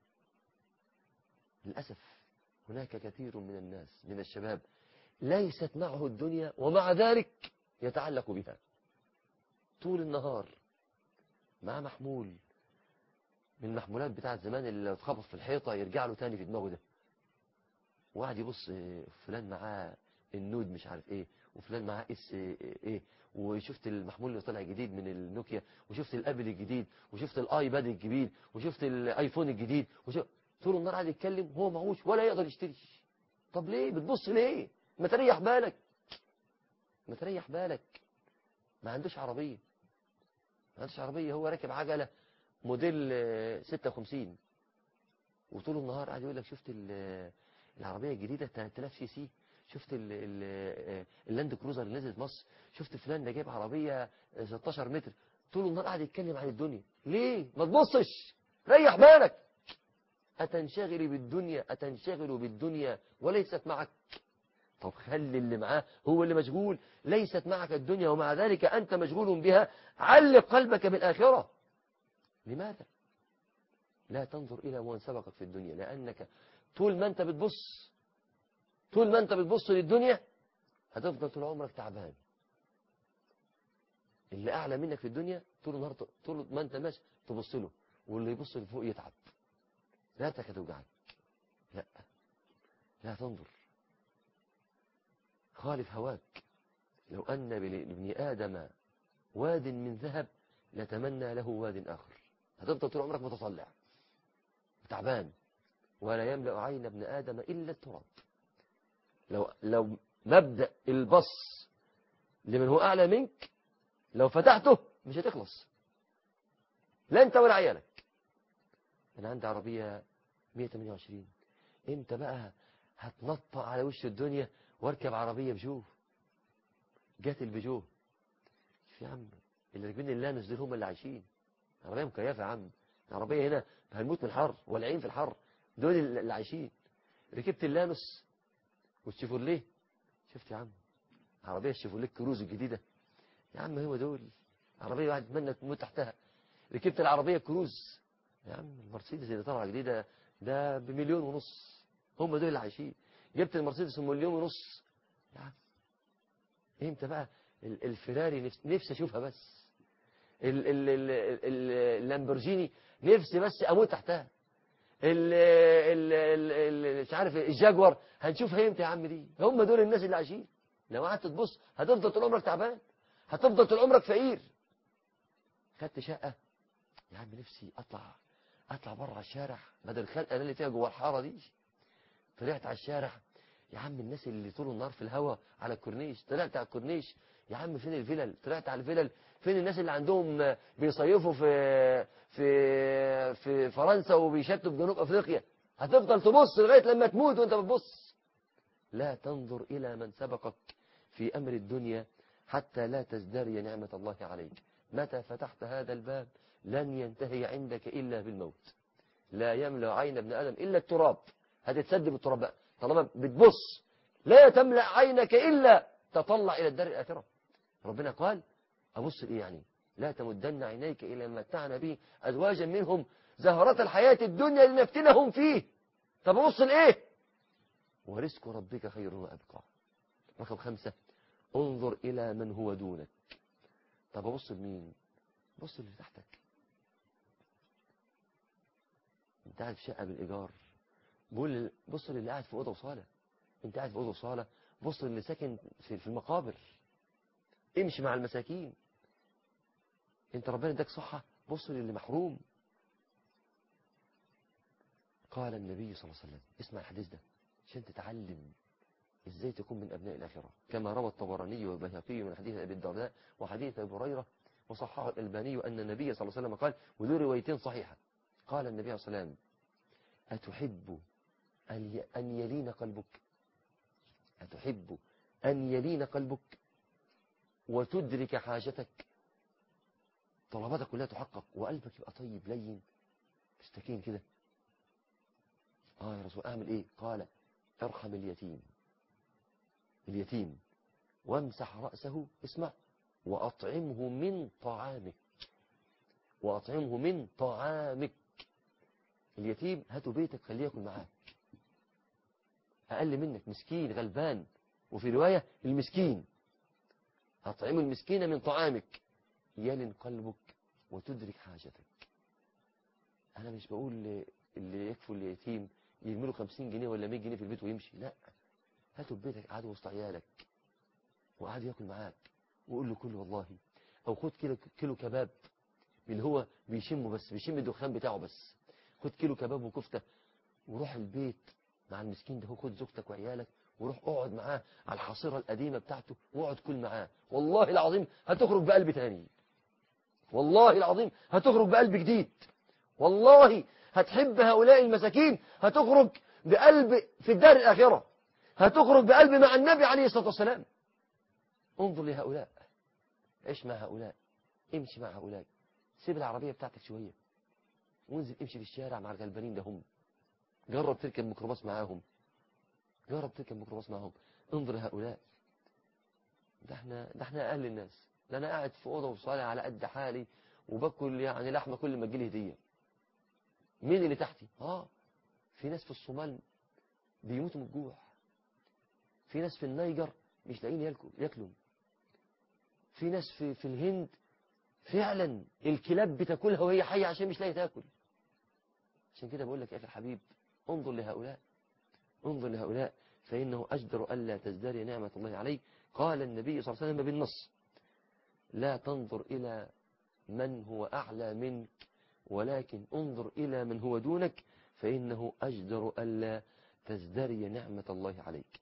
للأسف هناك كثير من الناس من الشباب ليست معه الدنيا ومع ذلك يتعلق بها طول النهار مع محمول من المحمولات بتاعت زمان اللي لو اتخبط في الحيطة يرجع له تاني في دماغه ده وقعد يبص إيه، فلان معاه النود مش عارف ايه وفلان معاه اس ايه, إيه وشفت المحمول اللي طلع جديد من النوكيا وشفت الابل الجديد وشفت الايباد الجديد وشفت الايفون الجديد وشفت طول النهار قاعد يتكلم هو معهوش ولا يقدر يشتري طب ليه بتبص ليه ما تريح بالك ما تريح بالك ما عندوش عربية ما عندوش عربية هو راكب عجلة موديل آه، 56 وطول النهار قاعد يقول لك شفت ال- العربية الجديدة 3000 سي سي شفت ال- ال- آه، اللاند كروزر اللي نزلت مصر شفت فلان ده جايب عربية آه، 16 متر طول النهار قاعد يتكلم عن الدنيا ليه ما تبصش ريح بالك أتنشغل بالدنيا أتنشغل بالدنيا وليست معك طب خلي اللي معاه هو اللي مشغول ليست معك الدنيا ومع ذلك أنت مشغول بها علق قلبك بالآخرة لماذا لا تنظر إلى من سبقك في الدنيا لأنك طول ما أنت بتبص طول ما أنت بتبص للدنيا هتفضل طول عمرك تعبان اللي أعلى منك في الدنيا طول النهار طول ما أنت ماشي تبص له واللي يبص لفوق يتعب ذاتك هتوجعك لا لا تنظر خالف هواك لو أن لابن آدم واد من ذهب لتمنى له واد آخر هتفضل طول عمرك متطلع تعبان ولا يملأ عين ابن آدم إلا التراب لو لو مبدأ البص لمن هو أعلى منك لو فتحته مش هتخلص لا أنت ولا عيالك أنا عندي عربية 128 أنت بقى هتنطق على وش الدنيا واركب عربية بجو جات البجو يا عم اللي راكبين اللانوس دول هم اللي عايشين عربية مكيفة يا عم عربية هنا هنموت من الحر والعين في الحر دول اللي عايشين ركبت اللانوس والشيفورليه شفت يا عم عربية الشيفورليه كروز الجديدة يا عم هو دول عربية واحد يتمنى تموت تحتها ركبت العربية كروز يا عم المرسيدس اللي طالعة جديدة ده بمليون ونص هم دول اللي عايشين جبت المرسيدس بمليون ونص يا عم امتى بقى ال- الفيراري نفس نفسي اشوفها بس ال- ال- ال- ال- اللامبورجيني نفسي بس اموت تحتها ال ال ال ال مش عارف الجاكور هنشوفها امتى يا عم دي هم دول الناس اللي عايشين لو قعدت تبص هتفضل طول عمرك تعبان هتفضل طول عمرك فقير خدت شقه يا عم نفسي اطلع اطلع بره على الشارع بدل الخلقه اللي فيها جوه الحاره دي طلعت على الشارع يا عم الناس اللي طول النهار في الهوا على الكورنيش طلعت على الكورنيش يا عم فين الفلل طلعت على الفلل فين الناس اللي عندهم بيصيفوا في في في فرنسا وبيشتوا في جنوب افريقيا هتفضل تبص لغايه لما تموت وانت بتبص لا تنظر الى من سبقك في امر الدنيا حتى لا تزدري نعمه الله عليك متى فتحت هذا الباب لن ينتهي عندك الا بالموت لا يملا عين ابن ادم الا التراب هتتسد بالتراب بقى طالما بتبص لا تملا عينك الا تطلع الى الدار الاخره ربنا قال ابص لايه يعني لا تمدن عينيك الى ما متعنا به ازواجا منهم زهرة الحياة الدنيا لنفتنهم فيه طب ابص لايه ورزق ربك خير وابقى رقم خمسة انظر الى من هو دونك طب ابص لمين بص اللي تحتك انت قاعد في شقه بالايجار بقول بص للي قاعد في اوضه وصاله انت قاعد في اوضه وصاله بص للي ساكن في في المقابر امشي مع المساكين انت ربنا اداك صحه بص للي محروم قال النبي صلى الله عليه وسلم اسمع الحديث ده عشان تتعلم ازاي تكون من ابناء الاخره كما روى الطبراني والبيهقي من حديث ابي الدرداء وحديث ابي هريره وصححه الالباني ان النبي صلى الله عليه وسلم قال وذو روايتين صحيحه قال النبي عليه الصلاة والسلام أتحب أن ي- أن يلين قلبك أتحب أن يلين قلبك وتدرك حاجتك طلباتك كلها تحقق وقلبك يبقى طيب لين مستكين كده اه يا رسول اعمل ايه قال ارحم اليتيم اليتيم وامسح رأسه اسمع وأطعمه من طعامك وأطعمه من طعامك اليتيم هاته بيتك خليه ياكل معاك أقل منك مسكين غلبان وفي رواية المسكين أطعم المسكين من طعامك يلن قلبك وتدرك حاجتك أنا مش بقول اللي يكفوا اليتيم يرمي له 50 جنيه ولا 100 جنيه في البيت ويمشي لا هاته ببيتك قعدوا وسط عيالك وقعد ياكل معاك وقول له كل والله او خد كيلو كيلو كباب من اللي هو بيشمه بس بيشم الدخان بتاعه بس خد كيلو كباب وكفته وروح البيت مع المسكين ده خد زوجتك وعيالك وروح اقعد معاه على الحصيره القديمه بتاعته واقعد كل معاه والله العظيم هتخرج بقلب تاني والله العظيم هتخرج بقلب جديد والله هتحب هؤلاء المساكين هتخرج بقلب في الدار الآخرة هتخرج بقلب مع النبي عليه الصلاة والسلام انظر لهؤلاء عيش مع هؤلاء امشي مع هؤلاء سيب العربية بتاعتك شوية وانزل امشي في الشارع مع الغلبانين ده هم جرب تركب ميكروباص معاهم جرب تركب ميكروباص معاهم انظر لهؤلاء ده احنا ده احنا اقل الناس ده انا قاعد في اوضه وصالة على قد حالي وباكل يعني لحمه كل ما تجيلي هديه مين اللي تحتي اه في ناس في الصومال بيموتوا من الجوع في ناس في النيجر مش لاقيين ياكلوا ياكلوا في ناس في في الهند فعلا الكلاب بتاكلها وهي حيه عشان مش لاقيه تاكل عشان كده بقول لك يا اخي الحبيب انظر لهؤلاء انظر لهؤلاء فانه اجدر الا تزدري نعمه الله عليك قال النبي صلى الله عليه وسلم بالنص لا تنظر الى من هو اعلى منك ولكن انظر إلى من هو دونك فإنه أجدر ألا تزدري نعمة الله عليك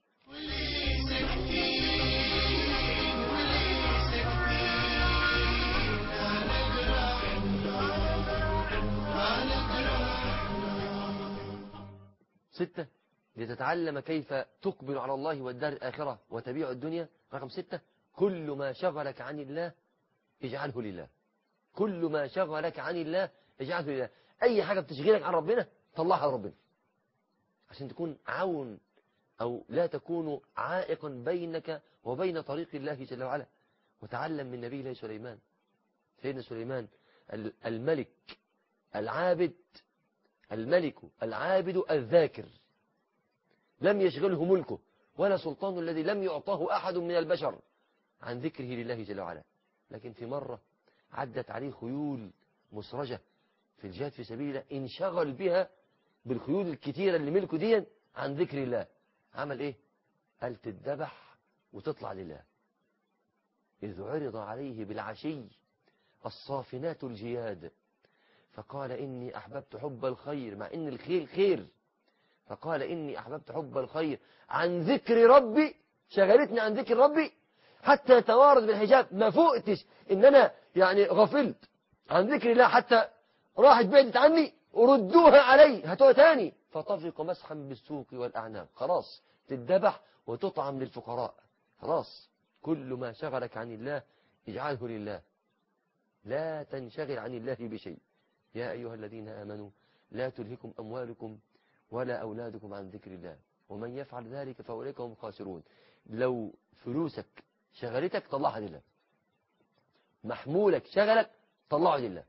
ستة لتتعلم كيف تقبل على الله والدار الآخرة وتبيع الدنيا رقم ستة كل ما شغلك عن الله اجعله لله كل ما شغلك عن الله اجعله لله أي حاجة بتشغلك عن ربنا طلعها لربنا عشان تكون عون أو لا تكون عائقا بينك وبين طريق الله جل وعلا وتعلم من نبي الله سليمان سيدنا سليمان ال- الملك العابد الملك العابد الذاكر لم يشغله ملكه ولا سلطانه الذي لم يعطاه أحد من البشر عن ذكره لله جل وعلا لكن في مرة عدت عليه خيول مسرجة في الجهاد في سبيل الله انشغل بها بالخيول الكتيرة اللي ملكه دي عن ذكر الله عمل ايه قال تتذبح وتطلع لله إذ عرض عليه بالعشي الصافنات الجياد فقال إني أحببت حب الخير مع إن الخير خير فقال إني أحببت حب الخير عن ذكر ربي شغلتني عن ذكر ربي حتى توارد بالحجاب ما فوقتش إن أنا يعني غفلت عن ذكر الله حتى راحت بعدت عني وردوها علي هاتوها تاني فطفق مسحا بالسوق والأعناق خلاص تتذبح وتطعم للفقراء خلاص كل ما شغلك عن الله اجعله لله لا تنشغل عن الله بشيء يا أيها الذين آمنوا لا تلهكم أموالكم ولا أولادكم عن ذكر الله ومن يفعل ذلك فأولئك هم خاسرون لو فلوسك شغلتك طلعها لله محمولك شغلك طلعه لله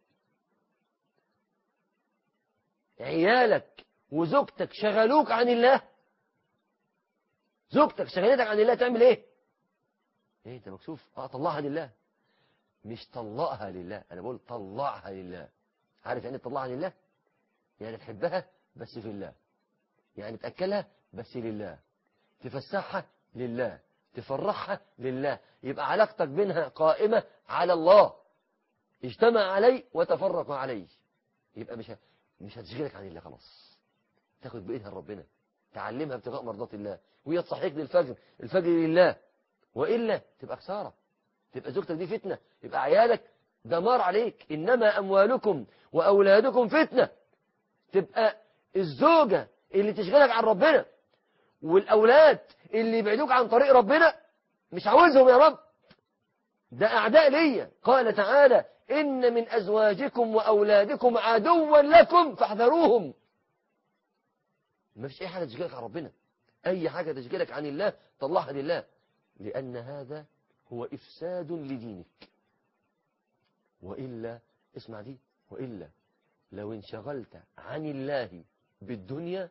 عيالك وزوجتك شغلوك عن الله زوجتك شغلتك عن الله تعمل ايه ايه انت مكسوف اه طلعها لله مش طلقها لله انا بقول طلعها لله عارف يعني طلعها لله يعني تحبها بس في الله يعني تأكلها بس لله تفسحها لله تفرحها لله يبقى علاقتك بينها قائمة على الله اجتمع عليه وتفرق عليه يبقى مش ه- مش هتشغلك عن الله خلاص تاخد بإيدها لربنا تعلمها ابتغاء مرضات الله وهي تصحيك للفجر الفجر لله وإلا تبقى خسارة تبقى زوجتك دي فتنة يبقى عيالك دمار عليك إنما أموالكم وأولادكم فتنة تبقى الزوجة اللي تشغلك عن ربنا والأولاد اللي يبعدوك عن طريق ربنا مش عاوزهم يا رب ده أعداء ليا قال تعالى إن من أزواجكم وأولادكم عدوا لكم فاحذروهم ما فيش أي حاجة تشغلك عن ربنا أي حاجة تشغلك عن الله طلعها لله لأن هذا هو إفساد لدينك وإلا اسمع دي وإلا لو انشغلت عن الله بالدنيا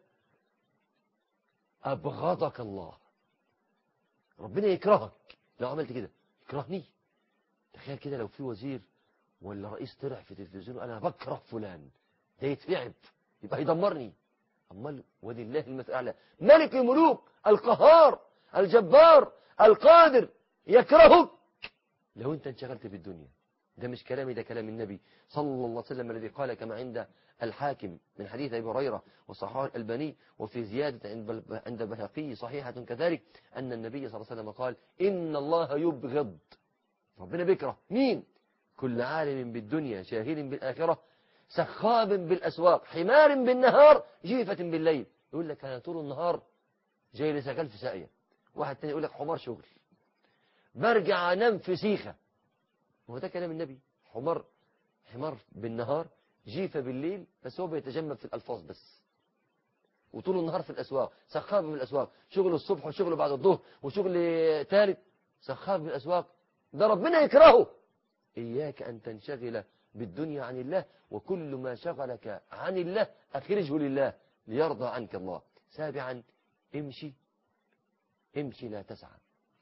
أبغضك الله ربنا يكرهك لو عملت كده يكرهني تخيل كده لو في وزير ولا رئيس طلع في التلفزيون انا بكره فلان ده يترعب يبقى هيدمرني امال ولله المثل الاعلى ملك الملوك القهار الجبار القادر يكرهك لو انت انشغلت بالدنيا ده مش كلامي ده كلام النبي صلى الله عليه وسلم الذي قال كما عند الحاكم من حديث ابي هريره وصححه الالباني وفي زياده عند عند البيهقي صحيحه كذلك ان النبي صلى الله عليه وسلم قال ان الله يبغض ربنا بيكره مين كل عالم بالدنيا شاهد بالآخرة سخاب بالأسواق حمار بالنهار جيفة بالليل يقول لك أنا طول النهار جاي لسكال في ساقية واحد تاني يقول لك حمار شغل برجع أنام في سيخة هو ده كلام النبي حمار حمار بالنهار جيفة بالليل بس هو بيتجمد في الألفاظ بس وطول النهار في الأسواق سخاب بالأسواق شغل الصبح وشغل بعد الظهر وشغل ثالث سخاب بالأسواق ده ربنا يكرهه إياك أن تنشغل بالدنيا عن الله وكل ما شغلك عن الله أخرجه لله ليرضى عنك الله سابعا امشي امشي لا تسعى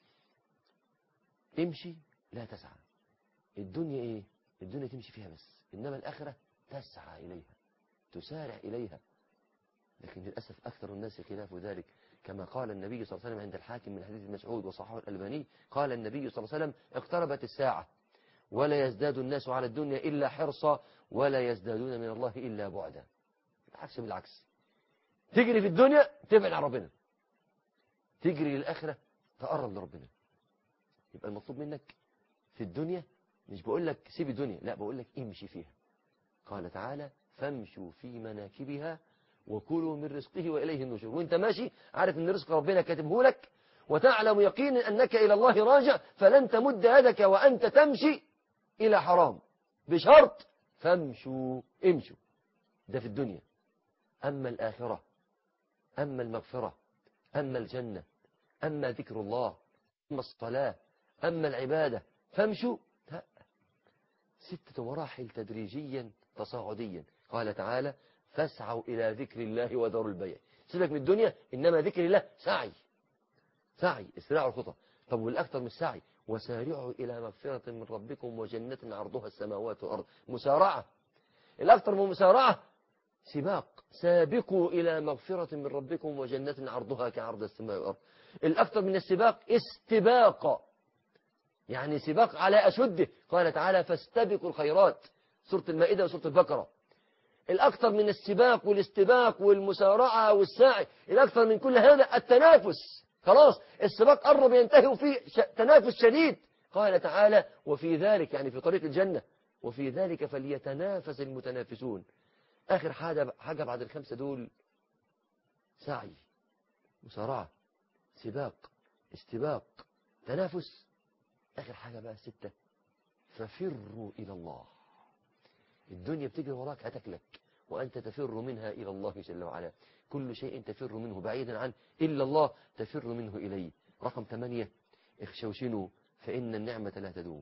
امشي لا تسعى الدنيا ايه الدنيا تمشي فيها بس إنما الآخرة تسعى إليها تسارع إليها لكن للأسف أكثر الناس خلاف ذلك كما قال النبي صلى الله عليه وسلم عند الحاكم من حديث مسعود وصححه الألباني قال النبي صلى الله عليه وسلم اقتربت الساعة ولا يزداد الناس على الدنيا إلا حرصا ولا يزدادون من الله إلا بعدا العكس بالعكس تجري في الدنيا تبعد عن ربنا تجري للآخرة تقرب لربنا يبقى المطلوب منك في الدنيا مش بقول لك سيب الدنيا لا بقول لك امشي فيها قال تعالى فامشوا في مناكبها وكلوا من رزقه وإليه النشور وانت ماشي عارف ان رزق ربنا كاتبه لك وتعلم يقينا أنك إلى الله راجع فلن تمد يدك وأنت تمشي إلى حرام بشرط فامشوا امشوا ده في الدنيا أما الآخرة أما المغفرة أما الجنة أما ذكر الله أما الصلاة أما العبادة فامشوا لا ستة مراحل تدريجيا تصاعديا قال تعالى فاسعوا إلى ذكر الله وذروا البيع سيبك من الدنيا إنما ذكر الله سعي سعي اسرعوا الخطى طب والأكثر من السعي وسارعوا إلى مغفرة من ربكم وجنة عرضها السماوات والأرض مسارعة الأكثر من مسارعة سباق سابقوا إلى مغفرة من ربكم وجنة عرضها كعرض السماء والأرض الأكثر من السباق استباق يعني سباق على أشده قال تعالى فاستبقوا الخيرات سورة المائدة وسورة البقرة الأكثر من السباق والاستباق والمسارعة والسعي الأكثر من كل هذا التنافس خلاص السباق قرب ينتهي وفي ش... تنافس شديد قال تعالى وفي ذلك يعني في طريق الجنة وفي ذلك فليتنافس المتنافسون آخر حاجة حاجة بعد الخمسة دول سعي مسارعة سباق استباق تنافس آخر حاجة بقى ستة ففروا إلى الله الدنيا بتجري وراك هتكلك وأنت تفر منها إلى الله جل وعلا كل شيء تفر منه بعيدا عن إلا الله تفر منه إليه رقم ثمانية اخشوشنوا فإن النعمة لا تدوم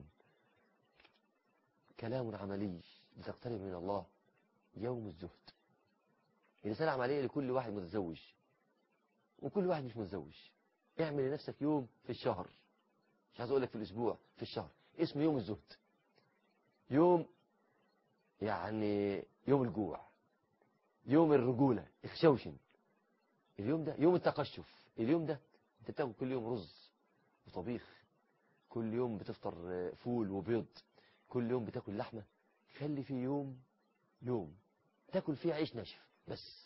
كلام عملي لتقترب من الله يوم الزهد الرسالة عملية لكل واحد متزوج وكل واحد مش متزوج اعمل لنفسك يوم في الشهر مش عايز اقول لك في الاسبوع في الشهر اسمه يوم الزهد يوم يعني يوم الجوع يوم الرجولة اخشوشن اليوم ده يوم التقشف اليوم ده انت بتاكل كل يوم رز وطبيخ كل يوم بتفطر فول وبيض كل يوم بتاكل لحمة خلي فيه يوم يوم تاكل فيه عيش ناشف بس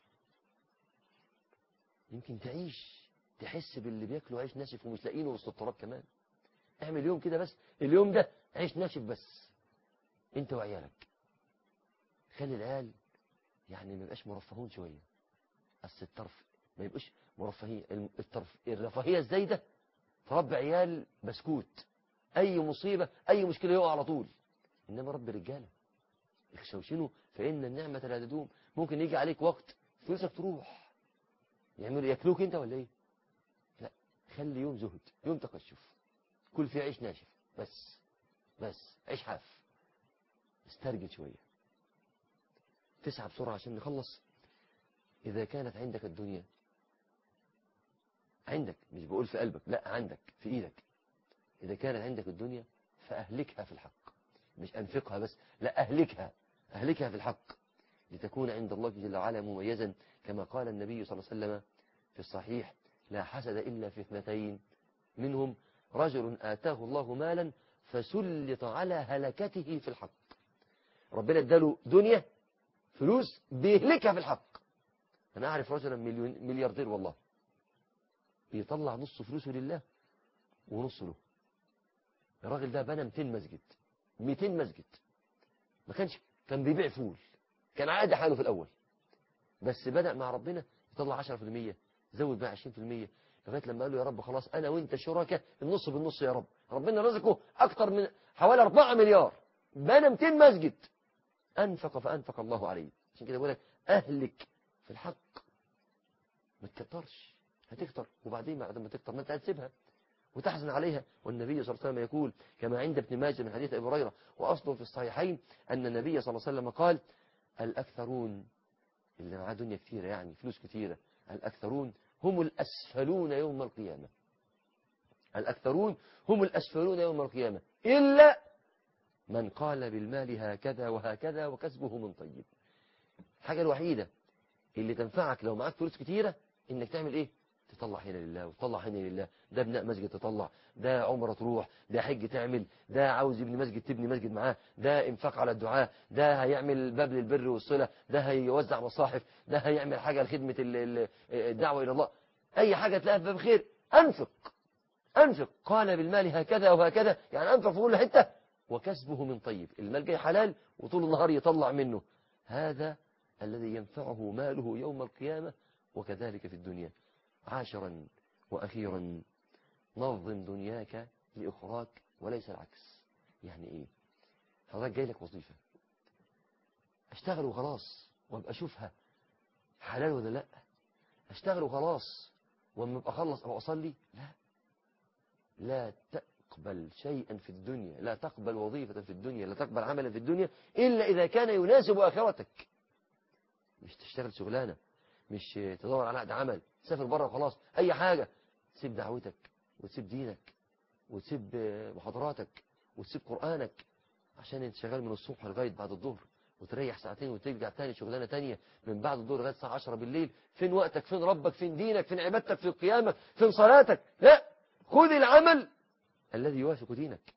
يمكن تعيش تحس باللي بياكلوا عيش ناشف ومش لاقينه وسط التراب كمان اعمل يوم كده بس اليوم ده عيش ناشف بس انت وعيالك خلي العيال يعني ما يبقاش مرفهون شوية بس الطرف ما يبقوش مرفهين الم- الطرف الرفاهية الزايدة تربي عيال بسكوت أي مصيبة أي مشكلة يقع على طول إنما رب رجالة اخشوشنوا فإن النعمة لا تدوم ممكن يجي عليك وقت فلوسك تروح يعملوا ياكلوك انت ولا ايه لا خلي يوم زهد يوم تقشف كل فيه عيش ناشف بس بس عيش حاف استرجل شوية تسعى بسرعة عشان نخلص إذا كانت عندك الدنيا عندك مش بقول في قلبك لا عندك في إيدك إذا كانت عندك الدنيا فأهلكها في الحق مش أنفقها بس لا أهلكها أهلكها في الحق لتكون عند الله جل وعلا مميزا كما قال النبي صلى الله عليه وسلم في الصحيح لا حسد إلا في اثنتين منهم رجل آتاه الله مالا فسلط على هلكته في الحق ربنا اداله دنيا فلوس بيهلكها في الحق أنا أعرف رجلا مليون ملياردير والله بيطلع نص فلوسه لله ونص له الراجل ده بنى 200 مسجد 200 مسجد ما كانش كان بيبيع فول كان عادي حاله في الأول بس بدأ مع ربنا يطلع 10% زود بقى 20% لغاية لما قال له يا رب خلاص أنا وأنت شركاء النص بالنص يا رب ربنا رزقه أكتر من حوالي 4 مليار بنى 200 مسجد أنفق فأنفق الله عليه عشان كده بقول لك أهلك في الحق ما تكترش هتكتر وبعدين بعد ما تكتر ما انت هتسيبها وتحزن عليها والنبي صلى الله عليه وسلم يقول كما عند ابن ماجه من حديث ابي هريره واصله في الصحيحين ان النبي صلى الله عليه وسلم قال الاكثرون اللي معاه دنيا كتيره يعني فلوس كتيره الاكثرون هم الاسفلون يوم القيامه الاكثرون هم الاسفلون يوم القيامه الا من قال بالمال هكذا وهكذا وكسبه من طيب الحاجه الوحيده اللي تنفعك لو معاك فلوس كتيره انك تعمل ايه تطلع هنا لله وتطلع هنا لله ده بناء مسجد تطلع ده عمره تروح ده حج تعمل ده عاوز يبني مسجد تبني مسجد معاه ده انفاق على الدعاء ده هيعمل باب للبر والصله ده هيوزع مصاحف ده هيعمل حاجه لخدمه ال- ال- الدعوه الى الله اي حاجه تلاقيها في باب خير انفق انفق قال بالمال هكذا وهكذا يعني انفق في كل حته وكسبه من طيب المال جاي حلال وطول النهار يطلع منه هذا الذي ينفعه ماله يوم القيامه وكذلك في الدنيا عاشرا وأخيرا نظم دنياك لأخراك وليس العكس يعني إيه حضرتك جاي لك وظيفة أشتغل وخلاص وأبقى أشوفها حلال ولا لا أشتغل وخلاص وأما أبقى أخلص أبقى أصلي لا لا تقبل شيئا في الدنيا لا تقبل وظيفة في الدنيا لا تقبل عملا في الدنيا إلا إذا كان يناسب آخرتك مش تشتغل شغلانة مش تدور على عقد عمل تسافر بره وخلاص اي حاجة تسيب دعوتك وتسيب دينك وتسيب محاضراتك وتسيب قرآنك عشان انت شغال من الصبح لغاية بعد الظهر وتريح ساعتين وترجع تاني شغلانة تانية من بعد الظهر لغاية الساعة 10 بالليل فين وقتك فين ربك فين دينك فين عبادتك في قيامك فين صلاتك لا خذ العمل الذي يوافق دينك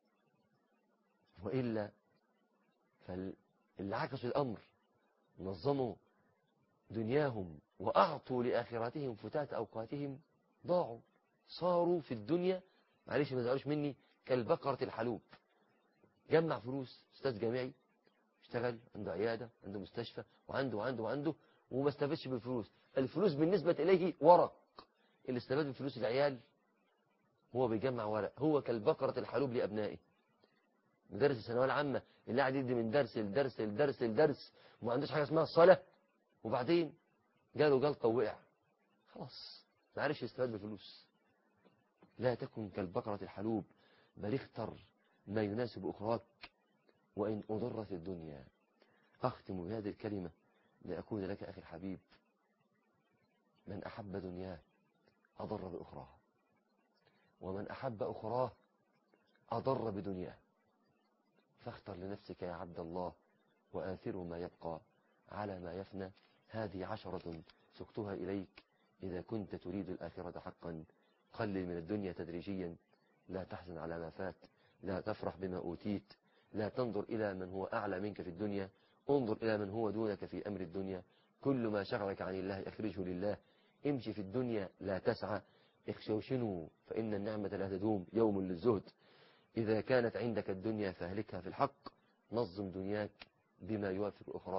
وإلا فاللي عكسوا الأمر نظموا دنياهم وأعطوا لآخرتهم فتات أوقاتهم ضاعوا صاروا في الدنيا معلش ما زعلوش مني كالبقرة الحلوب جمع فلوس أستاذ جامعي اشتغل عنده عيادة عنده مستشفى وعنده وعنده وعنده وما استفادش بالفلوس الفلوس بالنسبة إليه ورق اللي استفاد من فلوس العيال هو بيجمع ورق هو كالبقرة الحلوب لأبنائه مدرس الثانوية العامة اللي قاعد يدي من درس لدرس لدرس لدرس وما عندوش حاجة اسمها الصلاة وبعدين جاله جلطة ووقع خلاص ما عرفش يستفاد بالفلوس لا تكن كالبقرة الحلوب بل اختر ما يناسب أخراك وإن أضرت الدنيا أختم بهذه الكلمة لأكون لك أخي الحبيب من أحب دنياه أضر بأخراه ومن أحب أخراه أضر بدنياه فاختر لنفسك يا عبد الله وآثر ما يبقى على ما يفنى هذه عشرة سقتها إليك إذا كنت تريد الآخرة حقا قلل من الدنيا تدريجيا لا تحزن على ما فات لا تفرح بما أوتيت لا تنظر إلى من هو أعلى منك في الدنيا انظر إلى من هو دونك في أمر الدنيا كل ما شغلك عن الله اخرجه لله امشي في الدنيا لا تسعى اخشوشنوا فإن النعمة لا تدوم يوم للزهد إذا كانت عندك الدنيا فاهلكها في الحق نظم دنياك بما يوافق أخراك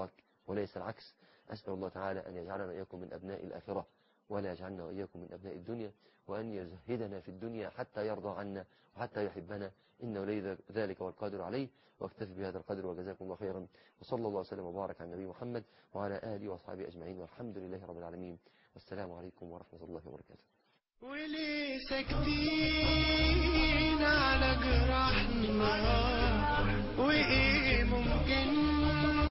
وليس العكس أسأل الله تعالى أن يجعلنا وإياكم من أبناء الآخرة ولا يجعلنا وإياكم من أبناء الدنيا وأن يزهدنا في الدنيا حتى يرضى عنا وحتى يحبنا إنه لي ذلك والقادر عليه واكتفي بهذا القدر وجزاكم الله خيرا وصلى الله وسلم وبارك على النبي محمد وعلى آله وأصحابه أجمعين والحمد لله رب العالمين والسلام عليكم ورحمة الله وبركاته وليه ساكتين على جراحنا